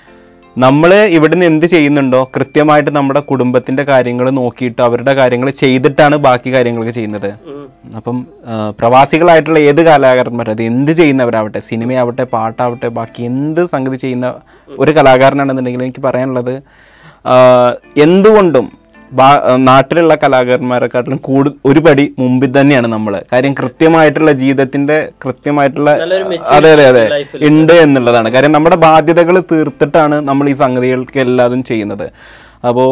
നമ്മൾ ഇവിടുന്ന് എന്ത് ചെയ്യുന്നുണ്ടോ കൃത്യമായിട്ട് നമ്മുടെ കുടുംബത്തിന്റെ കാര്യങ്ങൾ നോക്കിയിട്ട് അവരുടെ കാര്യങ്ങൾ ചെയ്തിട്ടാണ് ബാക്കി കാര്യങ്ങളൊക്കെ ചെയ്യുന്നത് ഉം. അപ്പം ആ, പ്രവാസികളായിട്ടുള്ള ഏത് കലാകാരന്മാർ അത് എന്ത് ചെയ്യുന്നവരാവട്ടെ സിനിമയാവട്ടെ പാട്ടാവട്ടെ ബാക്കി എന്ത് സംഗതി ചെയ്യുന്ന ഒരു കലാകാരനാണെന്നുണ്ടെങ്കിൽ എനിക്ക് പറയാനുള്ളത് ആ, എന്തുകൊണ്ടും ബാ- നാട്ടിലുള്ള കലാകാരന്മാരെക്കാട്ടിലും കൂടു ഒരു പടി മുമ്പിൽ തന്നെയാണ് നമ്മൾ കാര്യം കൃത്യമായിട്ടുള്ള ജീവിതത്തിന്റെ കൃത്യമായിട്ടുള്ള നല്ലൊരു അതെ അതെ അതെ ലൈഫിൽ ഉണ്ട് എന്നുള്ളതാണ് കാര്യം നമ്മുടെ ബാധ്യതകൾ തീർത്തിട്ടാണ് നമ്മൾ ഈ സംഗതികൾക്ക് എല്ലാതും ചെയ്യുന്നത് അപ്പോൾ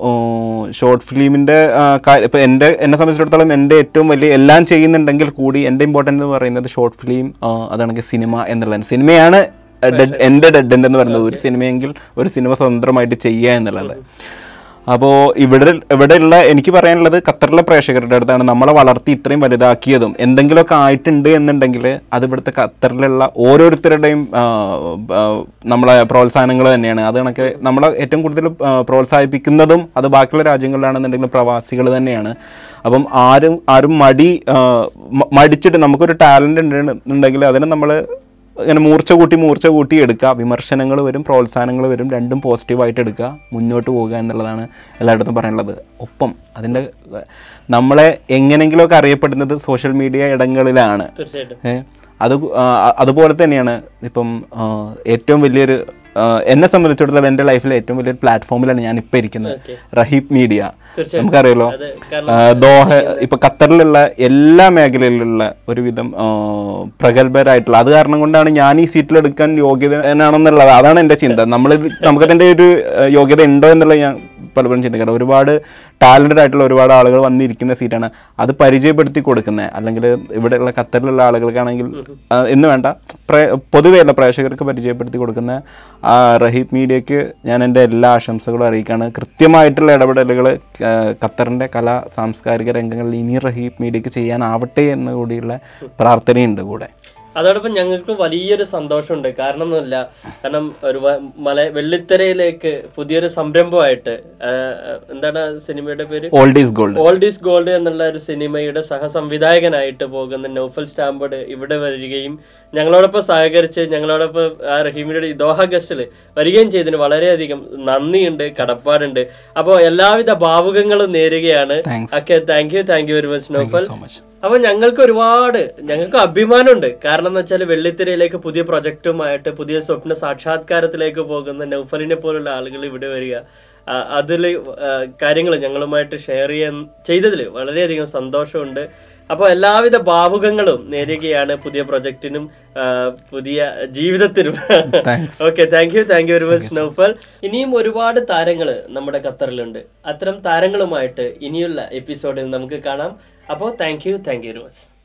ഷോർട്ട് ഫിലിമിൻ്റെ ഇപ്പോൾ എൻ്റെ എന്നെ സംബന്ധിച്ചിടത്തോളം എൻ്റെ ഏറ്റവും വലിയ എല്ലാം ചെയ്യുന്നുണ്ടെങ്കിൽ കൂടി എൻ്റെ ഇമ്പോർട്ടൻ്റ് എന്ന് പറയുന്നത് ഷോർട്ട് ഫിലിം അതാണെങ്കിൽ സിനിമ എന്നുള്ളതാണ് സിനിമയാണ് ഡെഡ് എൻ്റെ ഡെഡ് എൻഡ് എന്ന് പറയുന്നത് ഒരു സിനിമയെങ്കിൽ ഒരു സിനിമ സ്വതന്ത്രമായിട്ട് ചെയ്യുക എന്നുള്ളത് അപ്പോൾ ഇവിടെ ഇവിടെയുള്ള എനിക്ക് പറയാനുള്ളത് ഖത്തറിലെ പ്രേക്ഷകരുടെ അടുത്താണ് നമ്മളെ വളർത്തി ഇത്രയും വലുതാക്കിയതും എന്തെങ്കിലുമൊക്കെ ആയിട്ടുണ്ട് എന്നുണ്ടെങ്കിൽ അത് ഇവിടുത്തെ ഖത്തറിലുള്ള ഓരോരുത്തരുടെയും ആ, ആ, നമ്മളെ പ്രോത്സാഹനങ്ങൾ തന്നെയാണ് അത് കണക്ക് നമ്മളെ ഏറ്റവും കൂടുതൽ ആ, പ്രോത്സാഹിപ്പിക്കുന്നതും അത് ബാക്കിയുള്ള രാജ്യങ്ങളിലാണെന്നുണ്ടെങ്കിലും പ്രവാസികൾ തന്നെയാണ് അപ്പം ആരും ആരും മടി ആ, മ- മടിച്ചിട്ട് നമുക്കൊരു ടാലൻ്റ് ഉണ്ടെന്നുണ്ടെങ്കിൽ അതിനെ നമ്മൾ ഇങ്ങനെ മൂർച്ച കൂട്ടി മൂർച്ച കൂട്ടി എടുക്കുക വിമർശനങ്ങൾ വരും പ്രോത്സാഹനങ്ങൾ വരും രണ്ടും പോസിറ്റീവായിട്ട് എടുക്കുക മുന്നോട്ട് പോവുക എന്നുള്ളതാണ് എല്ലായിടത്തും പറയാനുള്ളത് ഒപ്പം അതിൻ്റെ നമ്മളെ എങ്ങനെങ്കിലുമൊക്കെ അറിയപ്പെടുന്നത് സോഷ്യൽ മീഡിയ ഇടങ്ങളിലാണ് തീർച്ചയായിട്ടും ഏ, അത് കു- ആ, അതുപോലെ തന്നെയാണ് ഇപ്പം ആ, ഏറ്റവും വലിയൊരു ആ, എന്നെ സംബന്ധിച്ചിടത്തോളം എൻ്റെ ലൈഫിലെ ഏറ്റവും വലിയൊരു പ്ലാറ്റ്ഫോമിലാണ് ഞാൻ ഇപ്പം ഇരിക്കുന്നത് ഓക്കെ റഹീബ് മീഡിയ തീർച്ചയായിട്ടും നമുക്കറിയാലോ അത് കാരണം ആ, ദോഹ ഇപ്പൊ ഖത്തറിലുള്ള എല്ലാ മേഖലയിലുള്ള ഒരുവിധം ആ, പ്രഗത്ഭരായിട്ടുള്ള അത് കാരണം കൊണ്ടാണ് ഞാൻ ഈ സീറ്റിൽ എടുക്കാൻ യോഗ്യതനാണെന്നുള്ളത് അതാണ് എൻ്റെ ചിന്ത നമ്മൾ നമുക്കതിൻ്റെ ഒരു ആ, യോഗ്യത ഉണ്ടോ എന്നുള്ളത് ഞാൻ പലപ്പോഴും ചിന്തിക്കാറ് ഒരുപാട് ടാലൻറ്റഡ് ആയിട്ടുള്ള ഒരുപാട് ആളുകൾ വന്നിരിക്കുന്ന സീറ്റാണ് അത് പരിചയപ്പെടുത്തി കൊടുക്കുന്നത് അല്ലെങ്കിൽ ഇവിടെയുള്ള ഖത്തറിലുള്ള ആളുകൾക്കാണെങ്കിൽ ആ, എന്ന് വേണ്ട പ്രേ- പൊതുവെയുള്ള പ്രേക്ഷകർക്ക് പരിചയപ്പെടുത്തി കൊടുക്കുന്ന ആ റഹീബ് മീഡിയക്ക് ഞാൻ എൻ്റെ എല്ലാ ആശംസകളും അറിയിക്കുകയാണ് കൃത്യമായിട്ടുള്ള ഇടപെടലുകൾ ഖത്തറിൻ്റെ കലാ സാംസ്കാരിക രംഗങ്ങളിൽ ഇനി റഹീബ് മീഡിയക്ക് ചെയ്യാനാവട്ടെ എന്ന് കൂടിയുള്ള പ്രാർത്ഥനയുണ്ട് കൂടെ അതോടൊപ്പം ഞങ്ങൾക്ക് വലിയൊരു സന്തോഷമുണ്ട് കാരണം ഒന്നുമില്ല കാരണം ഒരു വ- മല വെള്ളിത്തിരയിലേക്ക് പുതിയൊരു സംരംഭമായിട്ട് ആ, എന്താണ് ആ സിനിമയുടെ പേര് old is gold old is gold എന്നുള്ള ഒരു സിനിമയുടെ സഹസംവിധായകനായിട്ട് പോകുന്ന നൗഫൽ സ്റ്റാമ്പഡ് ഇവിടെ വരികയും ഞങ്ങളോടൊപ്പം സഹകരിച്ച് ഞങ്ങളോടൊപ്പം ആ റഹീമിയുടെ ഈ ദോഹ ഗസ്റ്റിൽ വരികയും ചെയ്തതിന് വളരെയധികം നന്ദിയുണ്ട് കടപ്പാടുണ്ട് അപ്പോൾ എല്ലാവിധ ഭാവുകങ്ങളും നേരുകയാണ് thanks okay thank you thank you very much Naufal so much അപ്പൊ ഞങ്ങൾക്ക് ഒരുപാട് ഞങ്ങൾക്ക് അഭിമാനമുണ്ട് കാരണം എന്ന് വെച്ചാൽ വെള്ളിത്തിരയിലേക്ക് പുതിയ പ്രൊജക്റ്റുമായിട്ട് പുതിയ സ്വപ്ന സാക്ഷാത്കാരത്തിലേക്ക് പോകുന്ന നൗഫലിനെ പോലുള്ള ആളുകൾ ഇവിടെ വരിക അതിൽ കാര്യങ്ങൾ ഞങ്ങളുമായിട്ട് ഷെയർ ചെയ്യാൻ ചെയ്തതിൽ വളരെയധികം സന്തോഷമുണ്ട് അപ്പോൾ എല്ലാവിധ ഭാവുകങ്ങളും നേരുകയാണ് പുതിയ പ്രൊജക്റ്റിനും ആ, പുതിയ ജീവിതത്തിനും thanks okay thank you thank you very much Naufal ഇനിയും ഒരുപാട് താരങ്ങൾ നമ്മുടെ ഖത്തറിലുണ്ട് അത്തരം താരങ്ങളുമായിട്ട് ഇനിയുള്ള എപ്പിസോഡിൽ നമുക്ക് കാണാം അപ്പോൾ thank you thank you very much